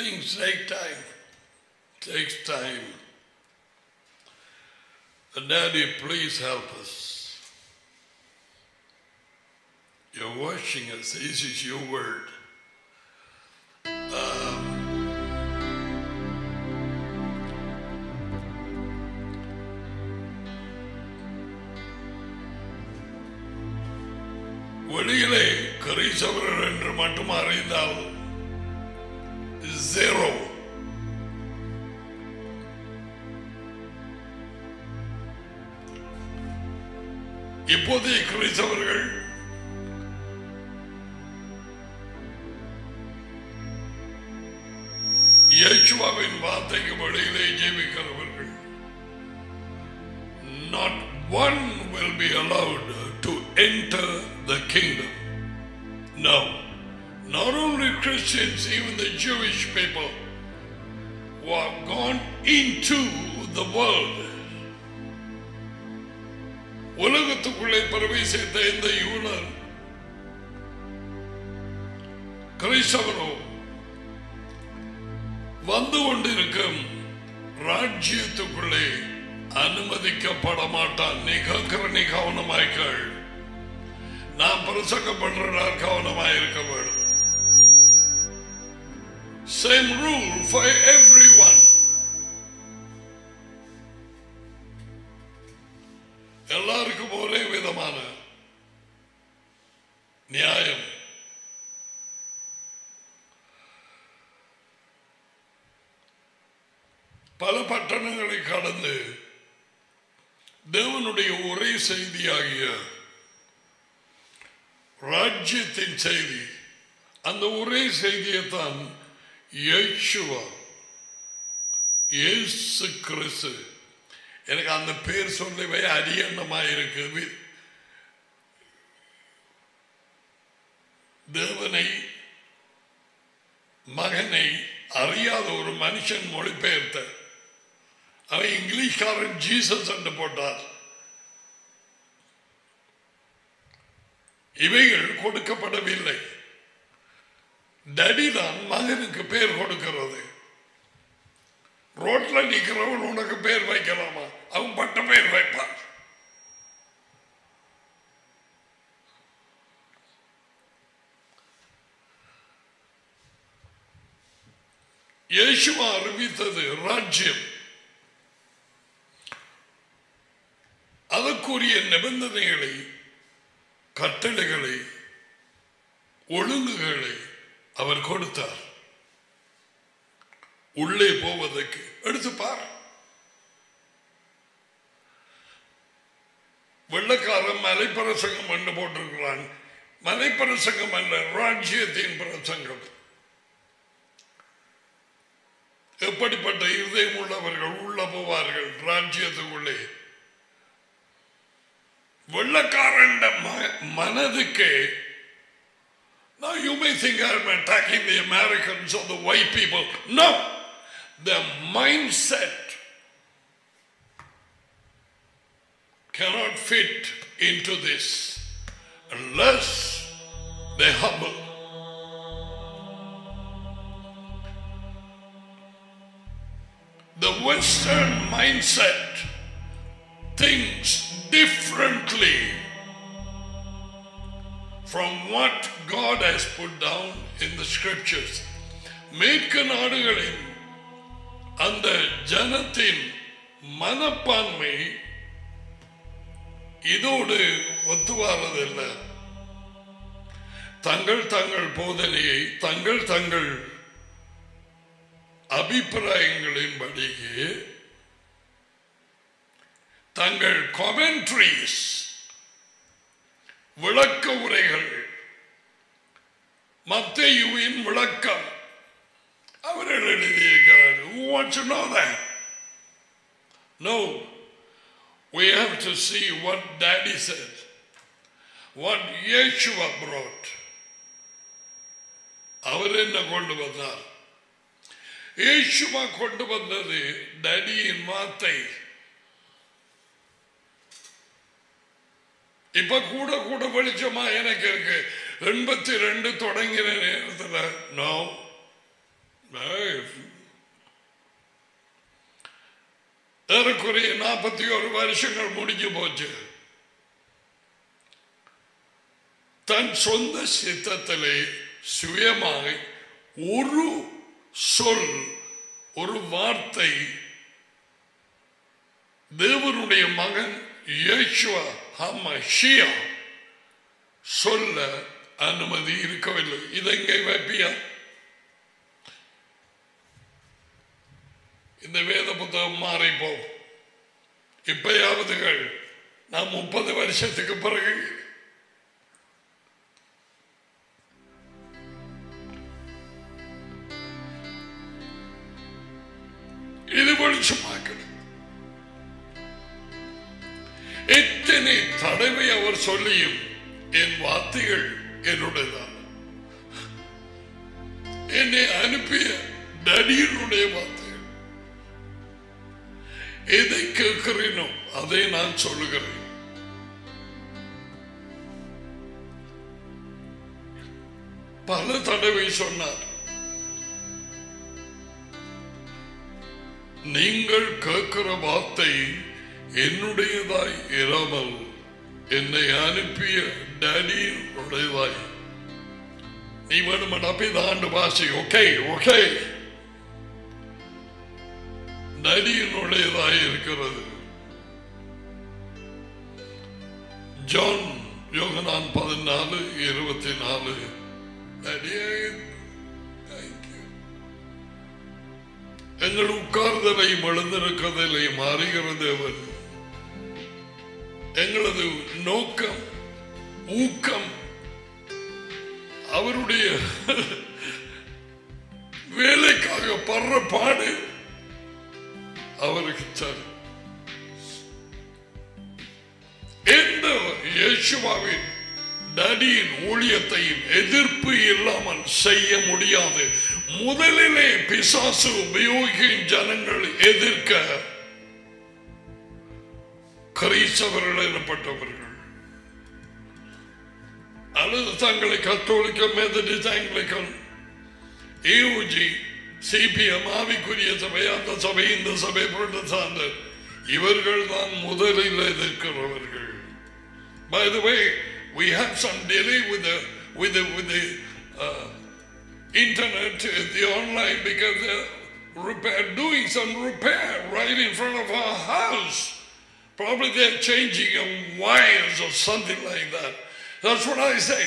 things take time. Takes time. And Daddy, please help us. You're washing us. This is your word. Um, வெளியிலே கிறிஸ்தவர்கள் என்று மட்டும் அறிந்தால் zero இப்போதைய கிறிஸ்தவர்கள் இயேசுவாவின் வார்த்தைக்கு வெளியிலே ஜீவிக்கிறவர்கள் not one will be allowed to enter the kingdom. No. Not only Christians, even the Jewish people who have gone into the world. உலகத்துக்குள்ளே பிரவேசித்த இந்த யூனர் கிறிஸ்தவரோ வந்து கொண்டிருக்கும் ராஜ்யத்துக்குள்ளே அனுமதிக்கப்பட மாட்டான் நீ கேட்கிற நீ கவனமாய்க்கள் நான் பிரசங்கம் பண்றார் கவனமாய் இருக்க வேண்டும் same rule for everyone எல்லாருக்கும் ஒரே விதமான நியாயம் பல பட்டணங்களை கடந்து தேவனுடைய ஒரே செய்தியாகிய ராஜ்யத்தின் செய்தி அந்த ஒரே செய்தியைத்தான் இயேசுவா இயேசு கிறிஸ்து எனக்கு அந்த பேர் சொல்லவே அரியண்ணமா இருக்கு தேவனை மகனை அறியாத ஒரு மனுஷன் மொழிபெயர்த்த அவன் இங்கிலீஷ்காரன் ஜீசஸ் என்று போட்டார் இவைகள் கொடுக்கப்படவில்லை டடி தான் மகனுக்கு பேர் கொடுக்கிறது ரோட்ல நிக்கிறவன் உனக்கு பேர் வைக்கலாமா அவன் பட்ட பேர் வைப்பான் இயேசுவா அறிவித்தது ராஜ்யம் அதற்குரிய நிபந்தனைகளை கட்டளைகளை ஒழுங்குகளை அவர் கொடுத்தார் உள்ளே போவதற்கு எடுத்து பார் வெள்ளக்காரன் மலைப்பிரசங்கம் என்று போட்டிருக்கிறான் மலைப்பிரசங்கம் அல்ல ராஜ்யத்தின் பிரசங்கம் எப்படிப்பட்ட இருதயம் உள்ளவர்கள் உள்ள போவார்கள் ராஜ்யத்துக்குள்ளே வெள்ளக்காரன் மனதுக்கு Now you may think I'm attacking the Americans or the white people. No, the mindset cannot fit into this unless they humble. The Western mindset thinks differently from what God has put down in the scriptures. மேற்கு நாடுகளின் அந்த ஜனத்தின் மனப்பான்மை இதோடு ஒத்துவாரதில்லை தங்கள் தங்கள் போதனையை தங்கள் தங்கள் அபிப்பிராயங்களின்படியே தங்கள் காமெண்ட்ரிஸ் விளக்க உரைகள் மத்தையுவின் விளக்கம் அவர்கள் எழுதியிருக்கிறார் Who wants to know that? No. We have to see what Daddy said, what Yeshua brought. அவர் என்ன கொண்டு வந்தார் இயேசுவா கொண்டு வந்தது டடியின் வார்த்தை இப்ப கூட கூட வெளிச்சமா எனக்கு இருக்கு எண்பத்தி ரெண்டு தொடங்கின நேரத்தில் நோ ஏறக்குறைய நாற்பத்தி ஒரு வருஷங்கள் முடிஞ்சு போச்சு தன் சொந்த சித்தத்திலே சுயமாக ஒரு சொல் ஒரு வார்த்தை தேவனுடைய மகன் இயேசுவா ஹமஷியா சொல்ல அனுமதி இருக்கவில்லை இதை இங்கே வைப்பியா இந்த வேத புத்தகம் மாறி போ இப்பயாவதுகள் நான் முப்பது வருஷத்துக்கு பிறகு இது வெளிச்சமாக்கணும் எத்தனை தடவை அவர் சொல்லியும் என் வார்த்தைகள் என்னுடையதான் என்னை அனுப்பிய நடிகனுடைய வார்த்தைகள் எதை கேட்கிறேனோ அதை நான் சொல்லுகிறேன் பல தடவை சொன்னார் நீங்கள் கேட்கிற வார்த்தை என்னுடையதாய் இராமல் என்னை அனுப்பிய டேடியுடையதாய் நீ வேணுமடா பிதாண்டு வாசி ஓகே ஓகே நடியினுடையதாய் இருக்கிறது ஜான் யோகனான் பதினாலு இருபத்தி நாலு நடிகை எங்கள் உட்கார்தலையும் எழுந்திருக்கிறதையும் அறிகிற தேவன் எங்களது நோக்கம் ஊக்கம் அவருடைய வேலைக்காக படுற பாடு அவருக்கு தரும் எந்த இயேசுவாவின் நடியின் ஊழியத்தையும் எதிர்ப்பு இல்லாமல் செய்ய முடியாது முதலிலே பிசாசு உபயோகிக்கும் ஜனங்கள் எதிர்க்க கிரைஸ்தவர்கள் எனப்பட்டவர்கள் அல்லது தங்களை கத்தோலிக்க மெதடிஸ் ஆங்கிலிக்கன் ஏஓஜி சிபிஎம் ஆவிக்குரிய சபை அந்த சபை இந்த சபை சார்ந்த இவர்கள் தான் முதலில் எதிர்க்கிறவர்கள் By the way, we have some delay with the with the with the uh, internet, uh, the online, because they're repair, doing some repair right in front of our house. Probably they're changing um, wires or something like that. That's what I say.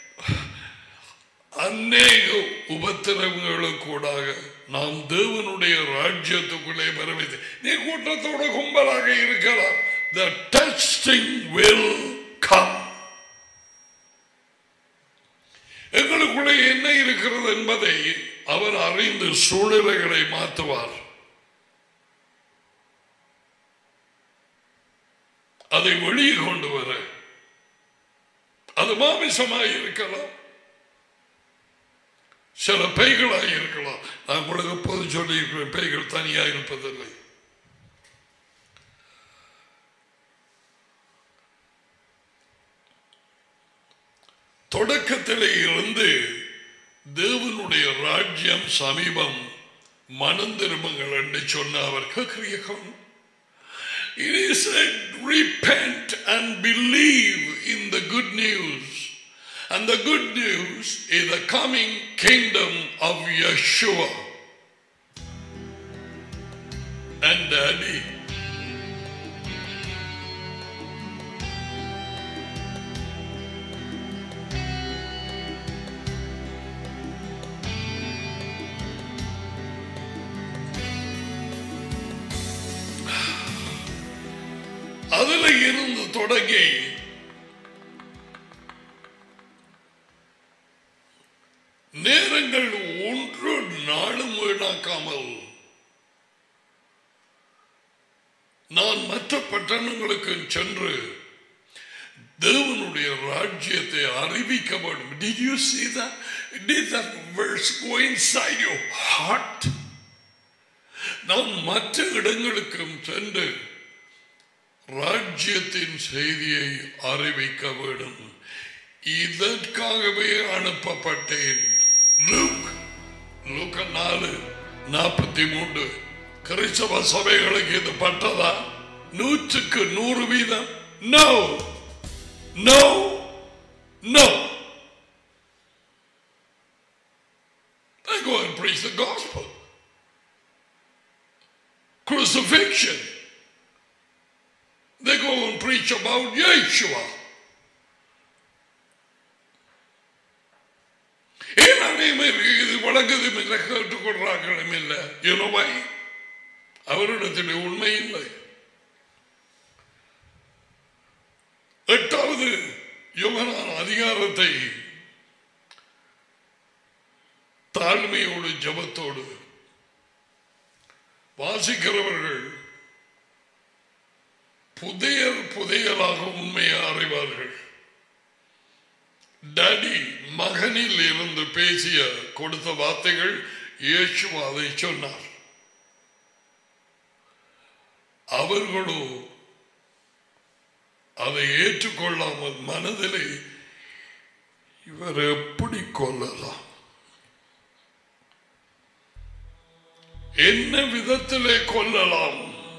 அநேக உபத்திரவங்களுக்கூடாக நாம் தேவனுடைய ராஜ்யத்துக்குள்ளே வரவில்லை நீ கூட்டத்தோட கும்பலாக இருக்கலாம் the testing will come எங்களுக்குள்ளே என்ன இருக்கிறது என்பதை அவர் அறிந்து சூழ்நிலைகளை மாற்றுவார் அதை வெளியே கொண்டு வர அது மாமிசமாய் இருக்கலாம் சில பேய்களாக இருக்கலாம் நான் உங்களுக்கு எப்போது சொல்லி பேய்கள் தனியாக இருப்பதில்லை தொடக்கத்திலே இருந்து தேவனுடைய ராஜ்யம் சமீபம் மனம் திரும்புங்கள் என்று சொன்ன அவர் கேட்கிறீர்கள் It is said, repent and believe in the good news. And the good news is the coming kingdom of Yeshua. And Daddy. அதுல இருந்து தொடங்கி நேரங்கள் ஒன்று நாளும் வீணாக்காமல் நான் மற்ற பட்டணங்களுக்கு சென்று தேவனுடைய ராஜ்யத்தை அறிவிக்க வேண்டும் Did you see that? Did that verse go inside your heart? நாம் மற்ற இடங்களுக்கும் சென்று ராஜ்யத்தின் செய்தியை அறிவிக்க வேண்டும் இதற்காகவே அனுப்பப்பட்டேன் Look, look லூக்க நாலு நாற்பத்தி மூன்று கிறிஸ்தவ சபைகளுக்கு இது பட்டதா நூற்றுக்கு நூறு வீதம் no no no They go and preach the gospel. Crucifixion. They go and preach about Yeshua. ஏன் அனைவரும் இது வழங்குதும் இல்லை கேட்டுக்கொள்றார்களும் இல்லை இனவை அவரிடத்தில் உண்மை இல்லை எட்டாவது யுவனான அதிகாரத்தை தாழ்மையோடு ஜபத்தோடு வாசிக்கிறவர்கள் புதையல் புதையலாக உண்மையை அறிவார்கள் டாடி மகனில் இருந்து பேசிய கொடுத்த வார்த்தைகள் இயேசு அதை சொன்னார் அவர்களோ அதை ஏற்றுக்கொள்ளாமல் மனதிலே இவர் எப்படி கொல்லலாம் என்ன விதத்திலே கொல்லலாம்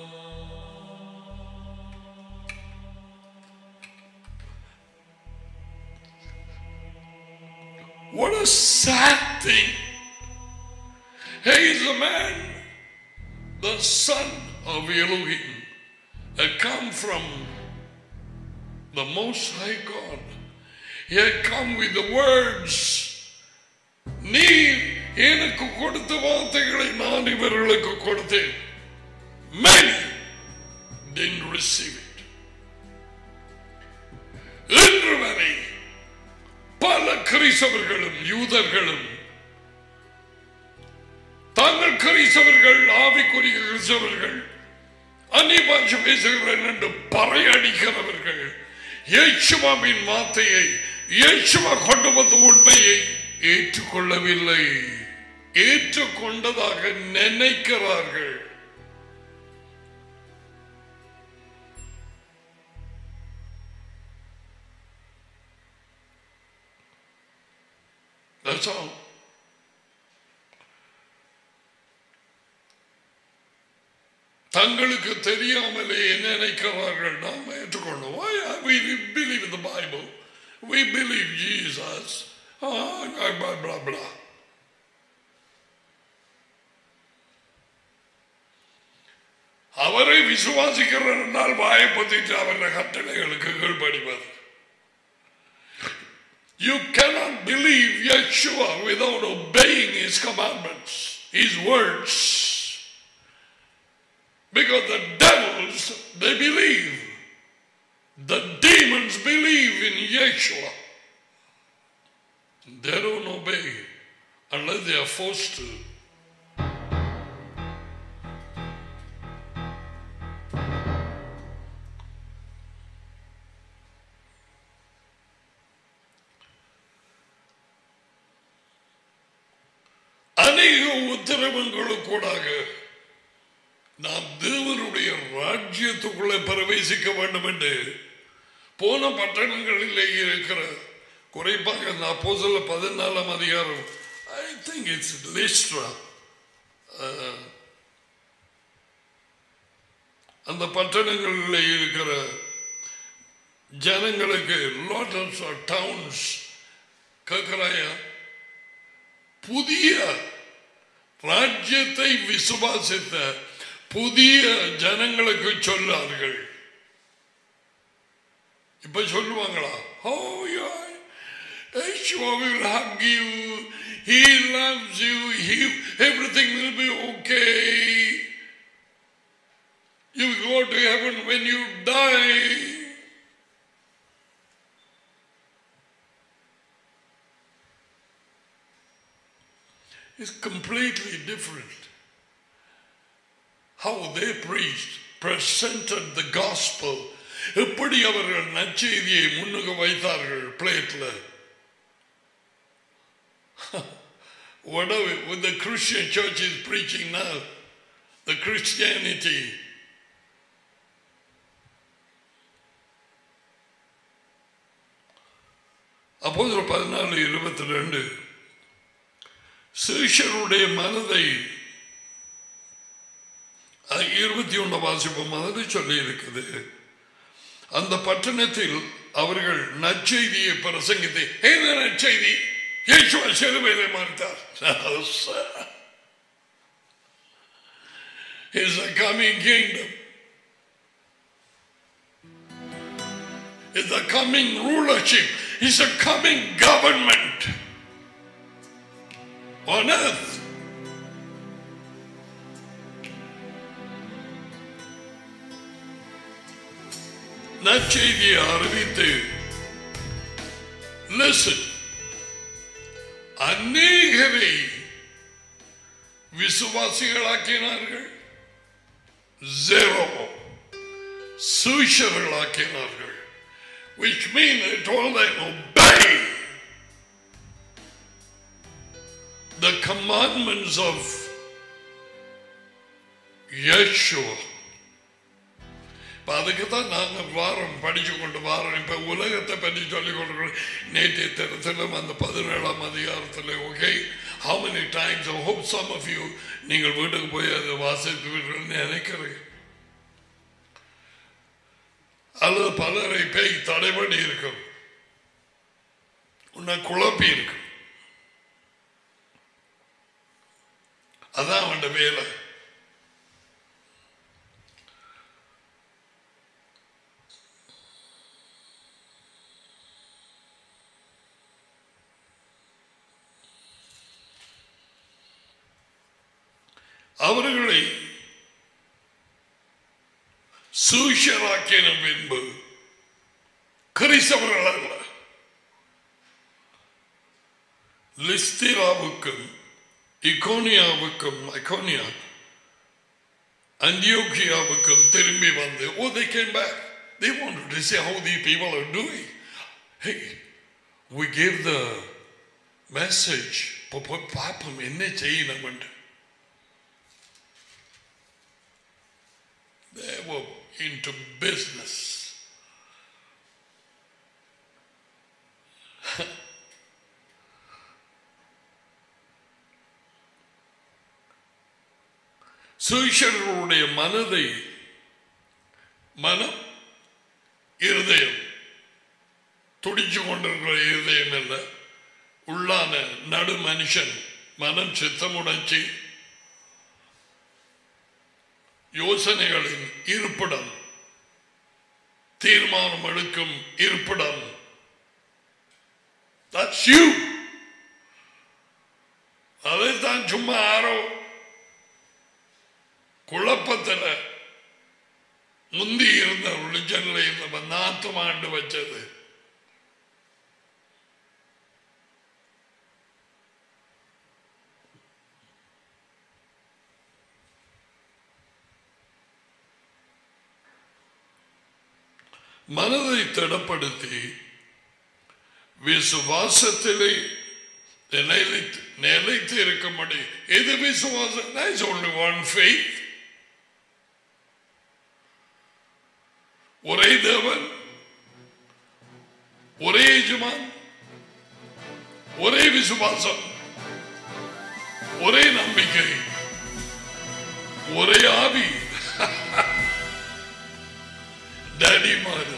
What a sad thing. He is a man, the son of Elohim, had come from the Most High God. He had come with the words, நீர் எனக்கு கொடுத்த வார்த்தைகளை நான் இவர்களுக்கு கொடுத்தேன் many didn't receive it இன்று வரை பல கிறிஸ்தவர்களும் யூதர்களும் தாங்கள் கிறிஸ்தவர்கள் ஆவிக்குரிய கிறிஸ்தவர்கள் அந்நிய பாஷை பேசுகிறேன் என்று பறையடிக்கிறவர்கள் இயேசுவாவின் வார்த்தையை இயேசுவா கொண்டு வந்த உண்மையை ஏற்றுக்கொள்ளவில்லை ஏற்றுக்கொண்டதாக நினைக்கிறார்கள் That's all. தங்களுக்கு தெரியாமலே நினைக்கிறார்கள் நாம் ஏற்றுக்கொண்டோம் Why are we believe in the Bible? We believe Jesus. Ah, blah, blah, blah. அவரை விசுவாசிக்கிறார் என்றால் வாயை பத்திட்டு அவருடைய கட்டளைகளுக்கு கீழ்ப்படிவது You cannot believe Yeshua without obeying his commandments, his words. Because the devils, they believe. The demons believe in Yeshua. They don't obey unless they are forced to. அநேக உத்தரவுகளுக்கூடாக நாம் தேவனுடைய ராஜ்யத்துக்குள்ளே பிரவேசிக்க வேண்டும் என்று போன பட்டணங்களிலே இருக்கிற குறிப்பாக அந்த அப்போஸ்தல பதினாலாம் அதிகாரம் ஐ திங்க் இட்ஸ் லிஸ்ட்ரா அந்த பட்டணங்களில் இருக்கிற ஜனங்களுக்கு லாட்டர்ஸ் டவுன்ஸ் கேட்கிறாயா புதிய ராஜ்யத்தை விசுவாசித்த புதிய ஜனங்களுக்கு சொல்லார்கள் இப்ப சொல்லுவாங்களா ஓ Yeshua will hug you. He loves you. He, everything will be okay. You will go to heaven when you die. It's completely different. How they preached, presented the gospel. எப்படி அவர்கள் நற்செய்தியை முன்னுக்கு வைத்தார்கள் பிளேட்ல whatever what the Christian church is preaching now, the Christianity. அப்போது பதினாலு இருபத்தி ரெண்டு சீஷருடைய மனதை அஹ், இருபத்தி ஒன்று வாசிப்போம் மாதிரி சொல்லி இருக்குது அந்த பட்டணத்தில் அவர்கள் நற்செய்தியை பிரசங்கித்து என்ன நற்செய்தி இயேசுவ சிலுவையிலே மறுத்தார் is a coming kingdom. It's a coming rulership. It's a coming government on earth. நற்செய்தியை அறிவித்து listen அநேகரை விசுவாசிகளாக்கினார்கள் ஜெரோ சூஷர்களாக்கினார்கள் which mean they told them obey the commandments of Yeshua இப்ப அதுக்கு தான் நாங்கள் வாரம் படிச்சு கொண்டு வாரம் இப்ப உலகத்தை பற்றி சொல்லிக் கொண்டு நேற்றைய தினத்திலும் அந்த பதினேழாம் அதிகாரத்தில் okay how many times I hope some of you நீங்கள் வீட்டுக்கு போய் அதை வாசித்து நினைக்கிறேன் அல்லது பலரை பேய் தடைபடி இருக்கும் உன்னை குழப்பி இருக்கும் அதான் அவன் வேலை அவர்களை சூஷராக்கின பின்பு கிறிஸ்தவர்கள் அல்ல லிஸ்திராவுக்கும் இகோனியாவுக்கும் ஐகோனியா அந்தியோகியாவுக்கும் திரும்பி வந்து oh they came back they wanted to see how these people are doing hey we gave the message இப்போ போய் பார்ப்போம் என்ன செய்யணும் என்று They were into business. சுவிஷர்களுடைய மனதை மனம் இருதயம் துடிச்சு கொண்டிருக்கிற இருதயம் அல்ல உள்ளான நடு மனுஷன் மனம் சித்தமுடைச்சி யோசனைகளின் இருப்பிடம் தீர்மானம் எடுக்கும் இருப்பிடம் That's you. அதைத்தான் சும்மா யாரோ குழப்பத்துல முந்தி இருந்த ரிலிஜன்ல இருந்த நாத்தமாண்டு வச்சது மனதை திடப்படுத்தி விசுவாசத்திலே நிலைத்து நிலைத்து இருக்கும்படி எது விசுவாசம் There's only one faith. ஒரே தேவன் ஒரே எஜமான் ஒரே விசுவாசம் ஒரே நம்பிக்கை ஒரே ஆவி டேடி மாதிரி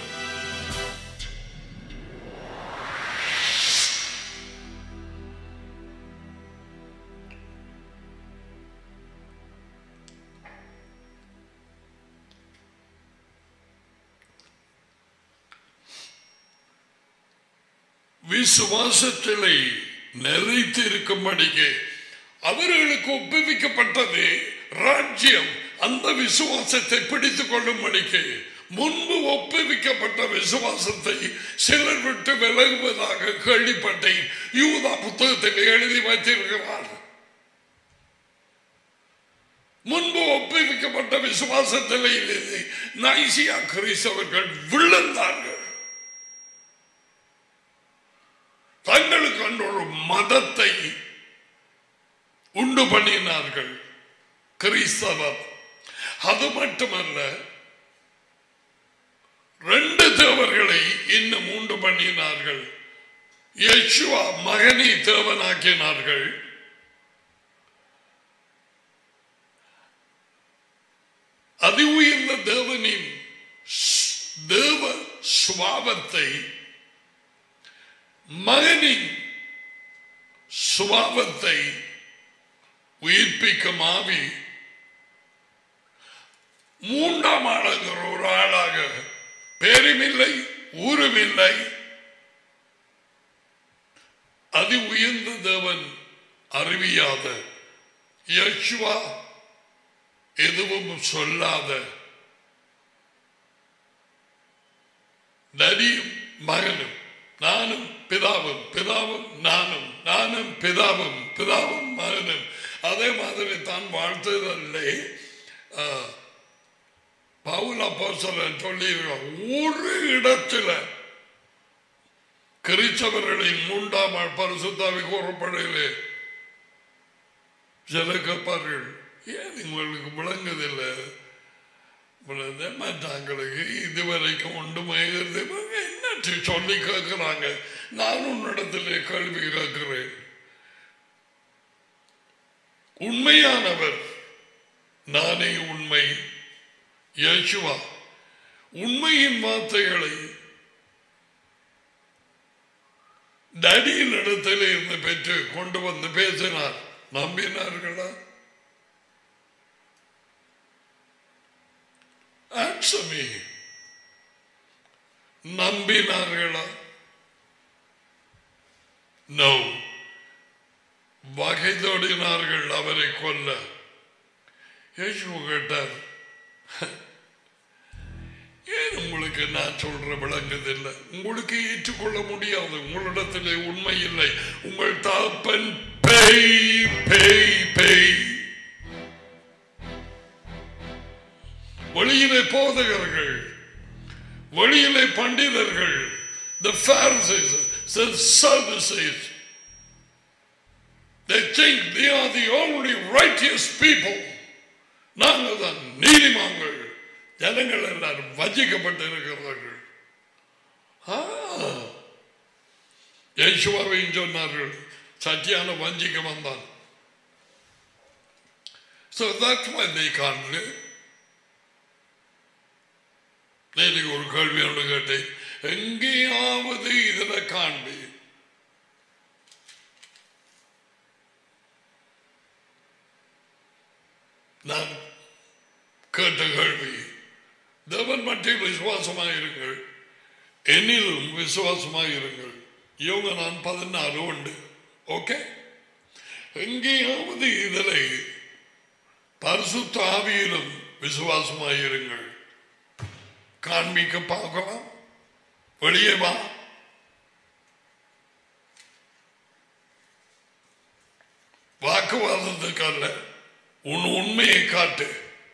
விசுவாசத்திலே நிலைத்து இருக்கும்படிக்கு அவர்களுக்கு ஒப்புவிக்கப்பட்டது ராஜ்யம் அந்த விசுவாசத்தை பிடித்துக் கொள்ளும்படிக்கு முன்பு ஒப்புவிக்கப்பட்ட விசுவாசத்தை சிலர் விட்டு விலகுவதாக கேள்விப்பட்டேன் யூதா புத்தகத்தில் எழுதி வைத்திருக்கிறார் முன்பு ஒப்புவிக்கப்பட்ட விசுவாசத்திலே நைசியா கிறிஸ்தவர்கள் விழுந்தார்கள் தங்களுக்கு ஒரு மதத்தை உண்டு பண்ணினார்கள் கிறிஸ்தவர் அது மட்டுமல்ல ரெண்டு தேவர்களை இன்னும் உண்டு பண்ணினார்கள் யேசுவா மகனை தேவனாக்கினார்கள் சுபாவத்தை உயிர்ப்பிக்கும் ஆவி மூன்றாம் ஆளுங்கிற ஒரு ஆளாக பேருமில்லை ஊருமில்லை அதி உயர்ந்த தேவன் அறிவியாத யேசுவா எதுவும் சொல்லாத நரியும் மகனும் நானும் பிதாவும் பிதாவும் நானும் நானும் பிதாவும் பிதாவும் மகனும் அதே மாதிரி தான் வாழ்த்துதலே பவுல் அப்போஸ்தலன் சொல்லி ஒரு இடத்துல கிறிஸ்தவர்களின் மூன்றாம் ஆள் பரிசுத்தாவி கூறப்படையிலே சில கேட்பார்கள் ஏன் உங்களுக்கு விளங்குதில்லை தாங்களுக்கு இதுவரைக்கும் ஒன்றுமைகிறது என்ன சொல்லி கேட்கிறாங்க நான் உன்னிடத்திலே கல்வி கேட்கிறேன் உண்மையானவர் நானே உண்மை யேசுவா உண்மையின் வார்த்தைகளை டடியின் இடத்துல இருந்து பெற்று கொண்டு வந்து பேசினார் நம்பினார்களா Answer me. நம்பினார்களா நோ வகை தோடினார்கள் அவரை கொல்ல இயேசு கேட்டார் ஏன் உங்களுக்கு நான் சொல்ற விளங்குதில்லை உங்களுக்கு ஏற்றுக்கொள்ள முடியாது உங்களிடத்திலே உண்மை இல்லை உங்கள் தாப்பன் பேய் பேய் பேய் வெளியிலே போதகர்கள் வெளியிலே பண்டிதர்கள் the Pharisees the Sadducees they think they are the only righteous people நாங்கள் தான் நீதிமான்கள் ஜனங்கள் எல்லாரும் வஞ்சிக்கப்பட்டு இருக்கிறார்கள் யேசுவாவையும் சொன்னார்கள் சத்தியான வஞ்சிக்க வந்தான் So that's why they can't live. நேற்றுக்கு ஒரு கேள்வி ஒன்று கேட்டேன் எங்கேயாவது இதுல காண்பி நான் கேட்ட கேள்வி தேவன் மட்டில் விசுவாசமாக இருங்கள் என்னிலும் விசுவாசமாக இருங்கள் இவங்க நான் பதினாறு உண்டு ஓகே எங்கேயாவது இதில் பரிசுத்த ஆவியிலும் விசுவாசமாக இருங்கள் காண்பிக்க பார்க்கலாம் வெளியே வா வாக்குவாதத்துக்கு அல்ல உன் உண்மையை காட்டு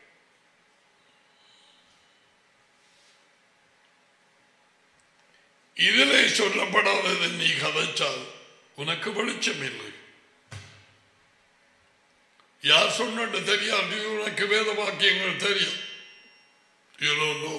இதிலே சொல்லப்படாததை நீ கதைச்சால் உனக்கு வெளிச்சம் இல்லை யார் சொன்னு தெரியாது உனக்கு வேத வாக்கியங்கள் தெரியும் You don't know.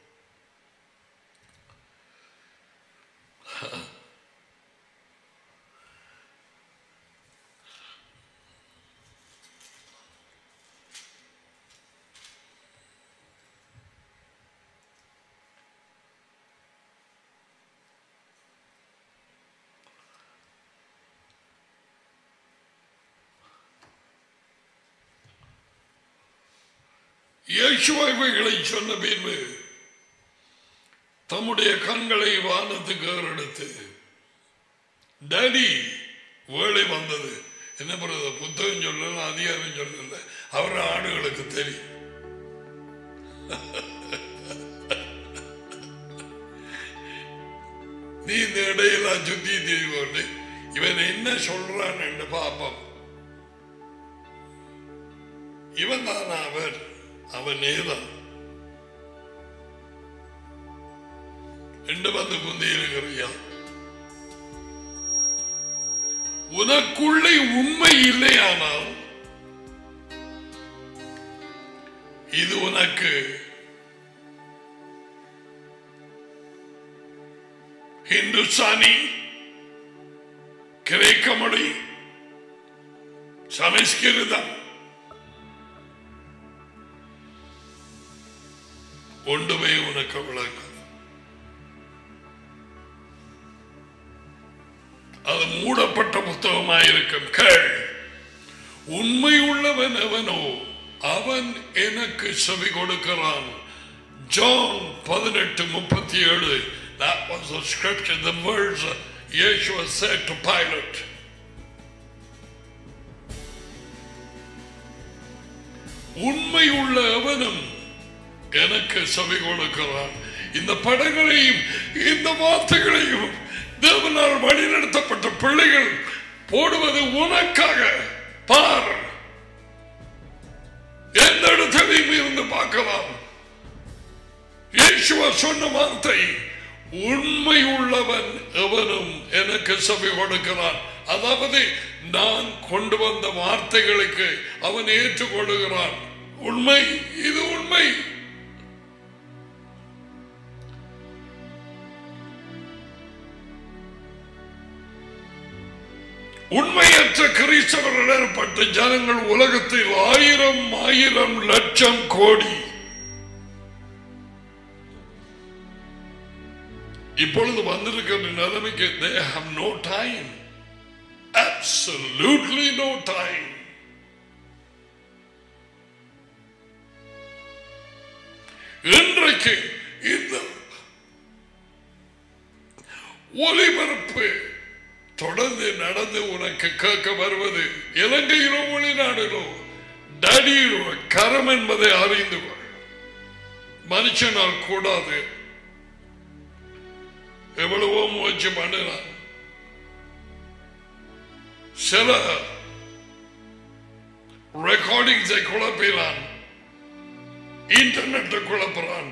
இயேசுவைகளை சொன்ன பின்பு தம்முடைய கண்களை வானத்துக்கு ஏறெடுத்து டேடி வேலை வந்தது என்ன பண்ணுறது புத்தகம் சொல்லல அதிகாரம் சொல்லல அவர் ஆடுகளுக்கு தெரியும் நீ இந்த இடையில சுத்தி திரிவோண்டு இவன் என்ன சொல்றான் என்று பாப்போம் இவன் தான் அவர் அவன் நேதான் என்று வந்து குந்தி இருக்கிறியா உனக்குள்ளே உண்மை இல்லையானால் இது உனக்கு ஹிந்துஸ்தானி கிரேக்க மொழி சமஸ்கிருதம் ஒன்றுமே உனக்கு விளங்காது அது மூடப்பட்ட புத்தகமாயிருக்கும் கேள் உண்மை உள்ளவன் எவனோ அவன் எனக்கு செவி கொடுக்கிறான் ஜான் பதினெட்டு முப்பத்தி ஏழு That was the scripture, the words Yeshua said to Pilate. உண்மை உள்ள எவனும் எனக்கு செவி கொடுக்கிறான் இந்த படங்களையும் இந்த வார்த்தைகளையும் தேவனால் வழிநடத்தப்பட்ட பிள்ளைகள் போடுவது உனக்காக பார் எந்த இடத்திலையும் இருந்து பார்க்கலாம் இயேசுவா சொன்ன வார்த்தை உண்மை உள்ளவன் எவனும் எனக்கு செவி கொடுக்கிறான் அதாவது நான் கொண்டு வந்த வார்த்தைகளுக்கு அவன் ஏற்றுக்கொள்ளுகிறான் உண்மை இது உண்மை உண்மையற்ற கிறிஸ்தவர்கள் ஏற்பட்ட ஜனங்கள் உலகத்தில் ஆயிரம் ஆயிரம் லட்சம் கோடி இப்பொழுது வந்திருக்கிற நிலைமைக்கு they have no time absolutely no time இன்றைக்கு இந்த ஒலிபரப்பு தொடர்ந்து நடந்து உனக்கு கேட்க வருவது இலங்கையிலோ வெளிநாடுகளோ டடியிலோ கரம் என்பதை அறிந்து கொள் மனுஷனால் கூடாது எவ்வளவோ முயற்சி பண்ணினான் சில ரெக்கார்டிங்ஸை குழப்பினான் இன்டர்நெட்டை குழப்புறான்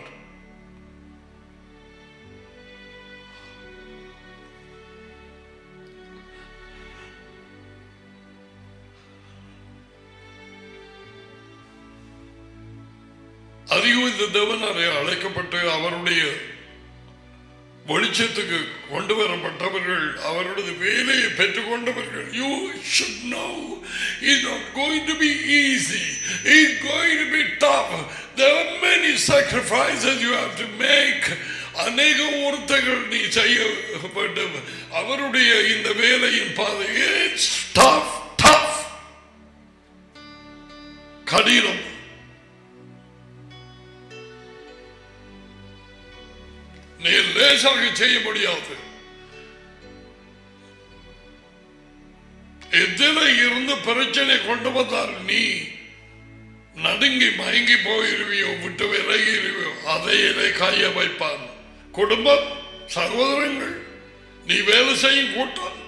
அதிகம் இந்த தேவனாலே அழைக்கப்பட்டு அவருடைய வெளிச்சத்துக்கு கொண்டு வரப்பட்டவர்கள் அவருடைய வேலையை பெற்றுக் கொண்டவர்கள் you should know it's not going to be easy it's going to be tough there are many sacrifices you have to make அநேக ஒருத்தர்கள் நீ செய்ய வேண்டும் அவருடைய இந்த வேலையின் பாதை it's tough tough கடினம் நீ லேசாக செய்ய முடியாது எதில இருந்து பிரச்சனை கொண்டு வந்தால் நீ நடுங்கி மயங்கி போயிருவியோ விட்டு விலகிருவியோ அதையிலே காய வைப்பான் குடும்பம் சகோதரங்கள் நீ வேலை செய்யும் கூட்டம்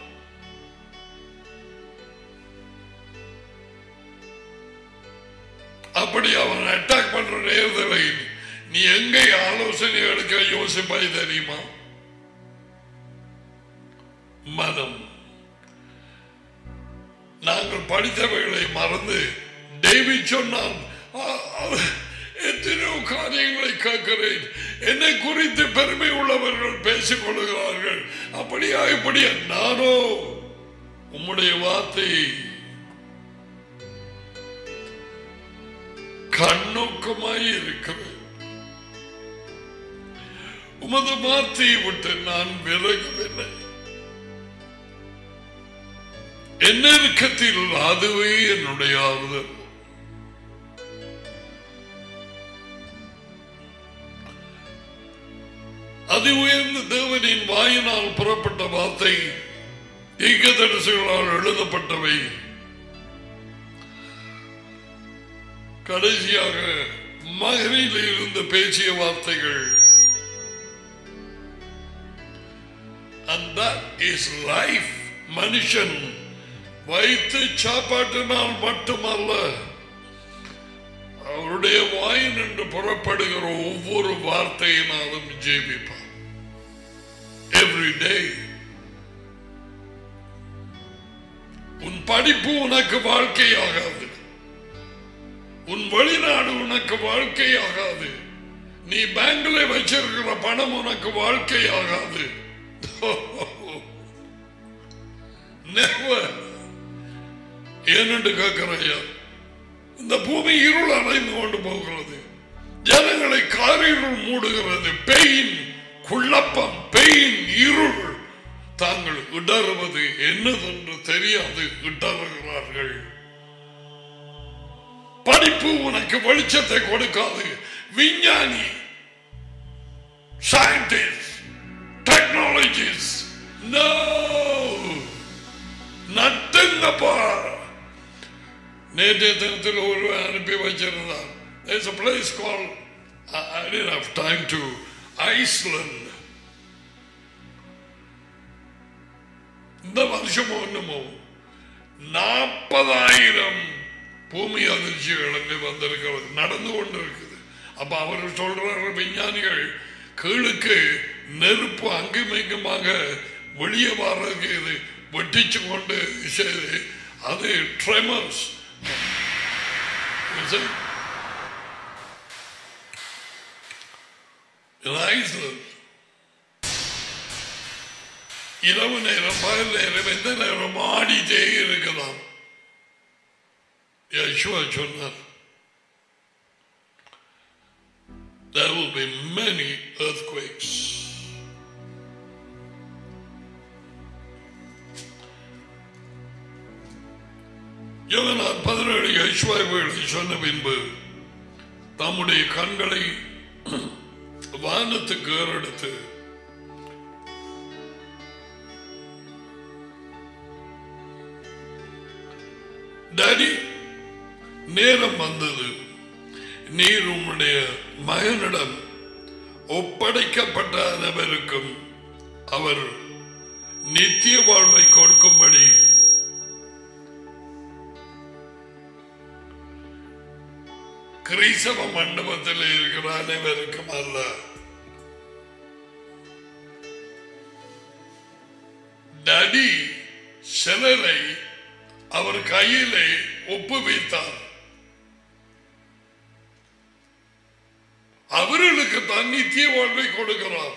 அப்படி அவன் அட்டாக் பண்ற நேரத்தில் நீ எங்கே ஆலோசனை எடுக்க யோசிப்பாய் தெரியுமா மனம் நாங்கள் படித்தவைகளை மறந்து டேவிட் சொன்னான் "ஆ- ஆ- எத்தனையோ காரியங்களை கேட்கிறேன் என்னை குறித்து பெருமை உள்ளவர்கள் பேசிக் கொள்கிறார்கள் அப்படியா இப்படியா நானோ உம்முடைய வார்த்தை கண்ணோக்கமாய் இருக்கிறேன் உமது வார்த்தையை விட்டு நான் விலகவில்லை என்ன இருக்கத்தில் அதுவே என்னுடைய ஆறுதல் அது உயர்ந்த தேவனின் வாயினால் புறப்பட்ட வார்த்தை தீர்க்கதரிசிகளால் எழுதப்பட்டவை கடைசியாக மகனில் இருந்து பேசிய வார்த்தைகள் And that is life. மனுஷன் வைத்து சாப்பாட்டினால் மட்டுமல்ல அவருடைய வாயின் என்று புறப்படுகிற ஒவ்வொரு வார்த்தையினாலும் ஜெபிப்பார் எவ்ரி டே உன் படிப்பு உனக்கு வாழ்க்கையாகாது உன் வெளிநாடு உனக்கு வாழ்க்கையாகாது நீ பேங்க்ல வச்சிருக்கிற பணம் உனக்கு வாழ்க்கையாகாது Never. ஏனென்று கேட்கிறையா இந்த பூமி இருள் அடைந்து கொண்டு போகிறது ஜனங்களை காரிருள் மூடுகிறது பெயின் குழப்பம் பெயின் இருள் தாங்கள் இடறுவது என்னதென்று தெரியாது இடறுகிறார்கள் படிப்பு உனக்கு வெளிச்சத்தை கொடுக்காது விஞ்ஞானி சயின்டிஸ்ட் டெக்னாலஜிஸ் நோ நட்டுங்கப்பா நேற்றைய தினத்தில் ஒருவன் அனுப்பி வச்சிருந்தான் There's a place called I, I didn't have time to Iceland இந்த வருஷம் ஒண்ணுமோ நாற்பதாயிரம் பூமி அதிர்ச்சிகள் அங்கே வந்திருக்கிறது நடந்து கொண்டிருக்குது அப்ப அவர் சொல்றாரு விஞ்ஞானிகள் கீழுக்கு நெருப்பு அங்கும் இங்குமாக வெளியே வர்றதுக்கு இது வெட்டிச்சு கொண்டு செய்து அது ட்ரெமர்ஸ் ஐஸ்லாந்து இரவு நேரம் பகல் நேரம் எந்த நேரம் ஆடிட்டே இருக்கலாம் யசுவா சொன்னார் There will be many earthquakes. யோகனார் பதினேழு ஐஸ்வர்யங்களை சொன்ன பின்பு தம்முடைய கண்களை வானத்துக்கு ஏறெடுத்து டாடி நேரம் வந்தது நீர் உம்முடைய மகனிடம் ஒப்படைக்கப்பட்ட அனைவருக்கும் அவர் நித்திய வாழ்வை கொடுக்கும்படி கிறிஸ்தவ மண்டபத்தில் இருக்கிற அனைவருக்கும் அல்ல நடி சிலரை அவர் கையிலே ஒப்புவித்தார் அவர்களுக்கு தான் நித்திய வாழ்வை கொடுக்கிறார்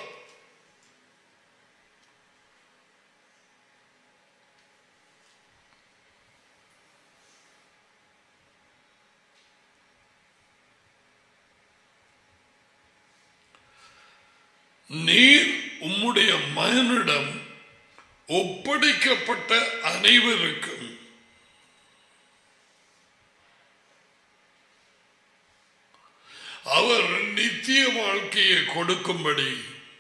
நீர் உம்முடைய மகனிடம் ஒப்படைக்கப்பட்ட அனைவருக்கும் அவர் நித்திய வாழ்க்கையை கொடுக்கும்படி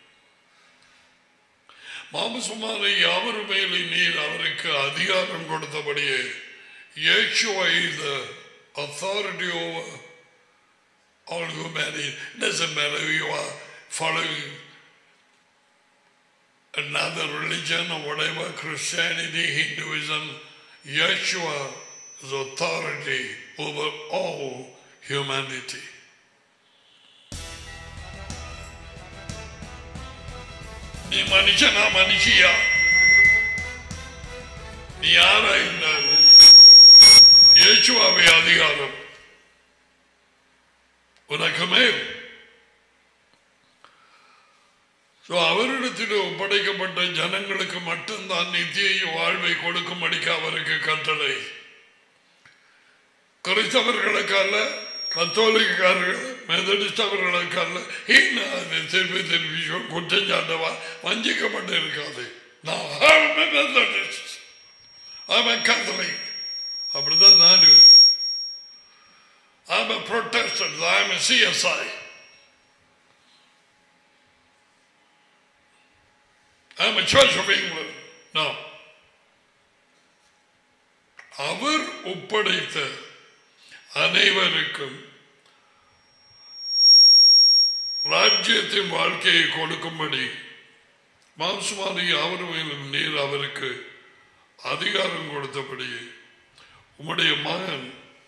மாமசுமாரை யாவர் மேலே நீர் அவருக்கு அதிகாரம் கொடுத்தபடியே Yeshua is the authority over all humanity. Doesn't matter if you are following another religion or whatever, Christianity, Hinduism, Yeshua is authority over all humanity. நீ மனுஷனா மனுஷியா நீ யாரா இருந்தாரு இயேசுவாவே அதிகாரம் உனக்கு மேல் So, அவரிடத்தில் ஒப்படைக்கப்பட்ட ஜனங்களுக்கு மட்டும்தான் நித்திய வாழ்வை கொடுக்கும்படிக்கு அவருக்கு கட்டளை கிறிஸ்தவர்களுக்கு அல்ல கத்தோலிக்காரர்கள் மெதடிஸ்டவர்களுக்கு அல்ல இன்னும் அது திருப்பி திருப்பி சொல் குற்றம் சாட்டவா வஞ்சிக்கப்பட்டு இருக்காது நான் I'm a Methodist. I'm a Catholic. அப்படிதான் நான் I'm a Protestant. I'm a CSI. I'm a Church of England. No. அவர் ஒப்படைத்த அனைவருக்கும் ராஜ்யத்தின் வாழ்க்கையை கொடுக்கும்படி மாம்சமாரி அவர் மேலும் நீர் அவருக்கு அதிகாரம் கொடுத்தபடியே உம்முடைய மகன்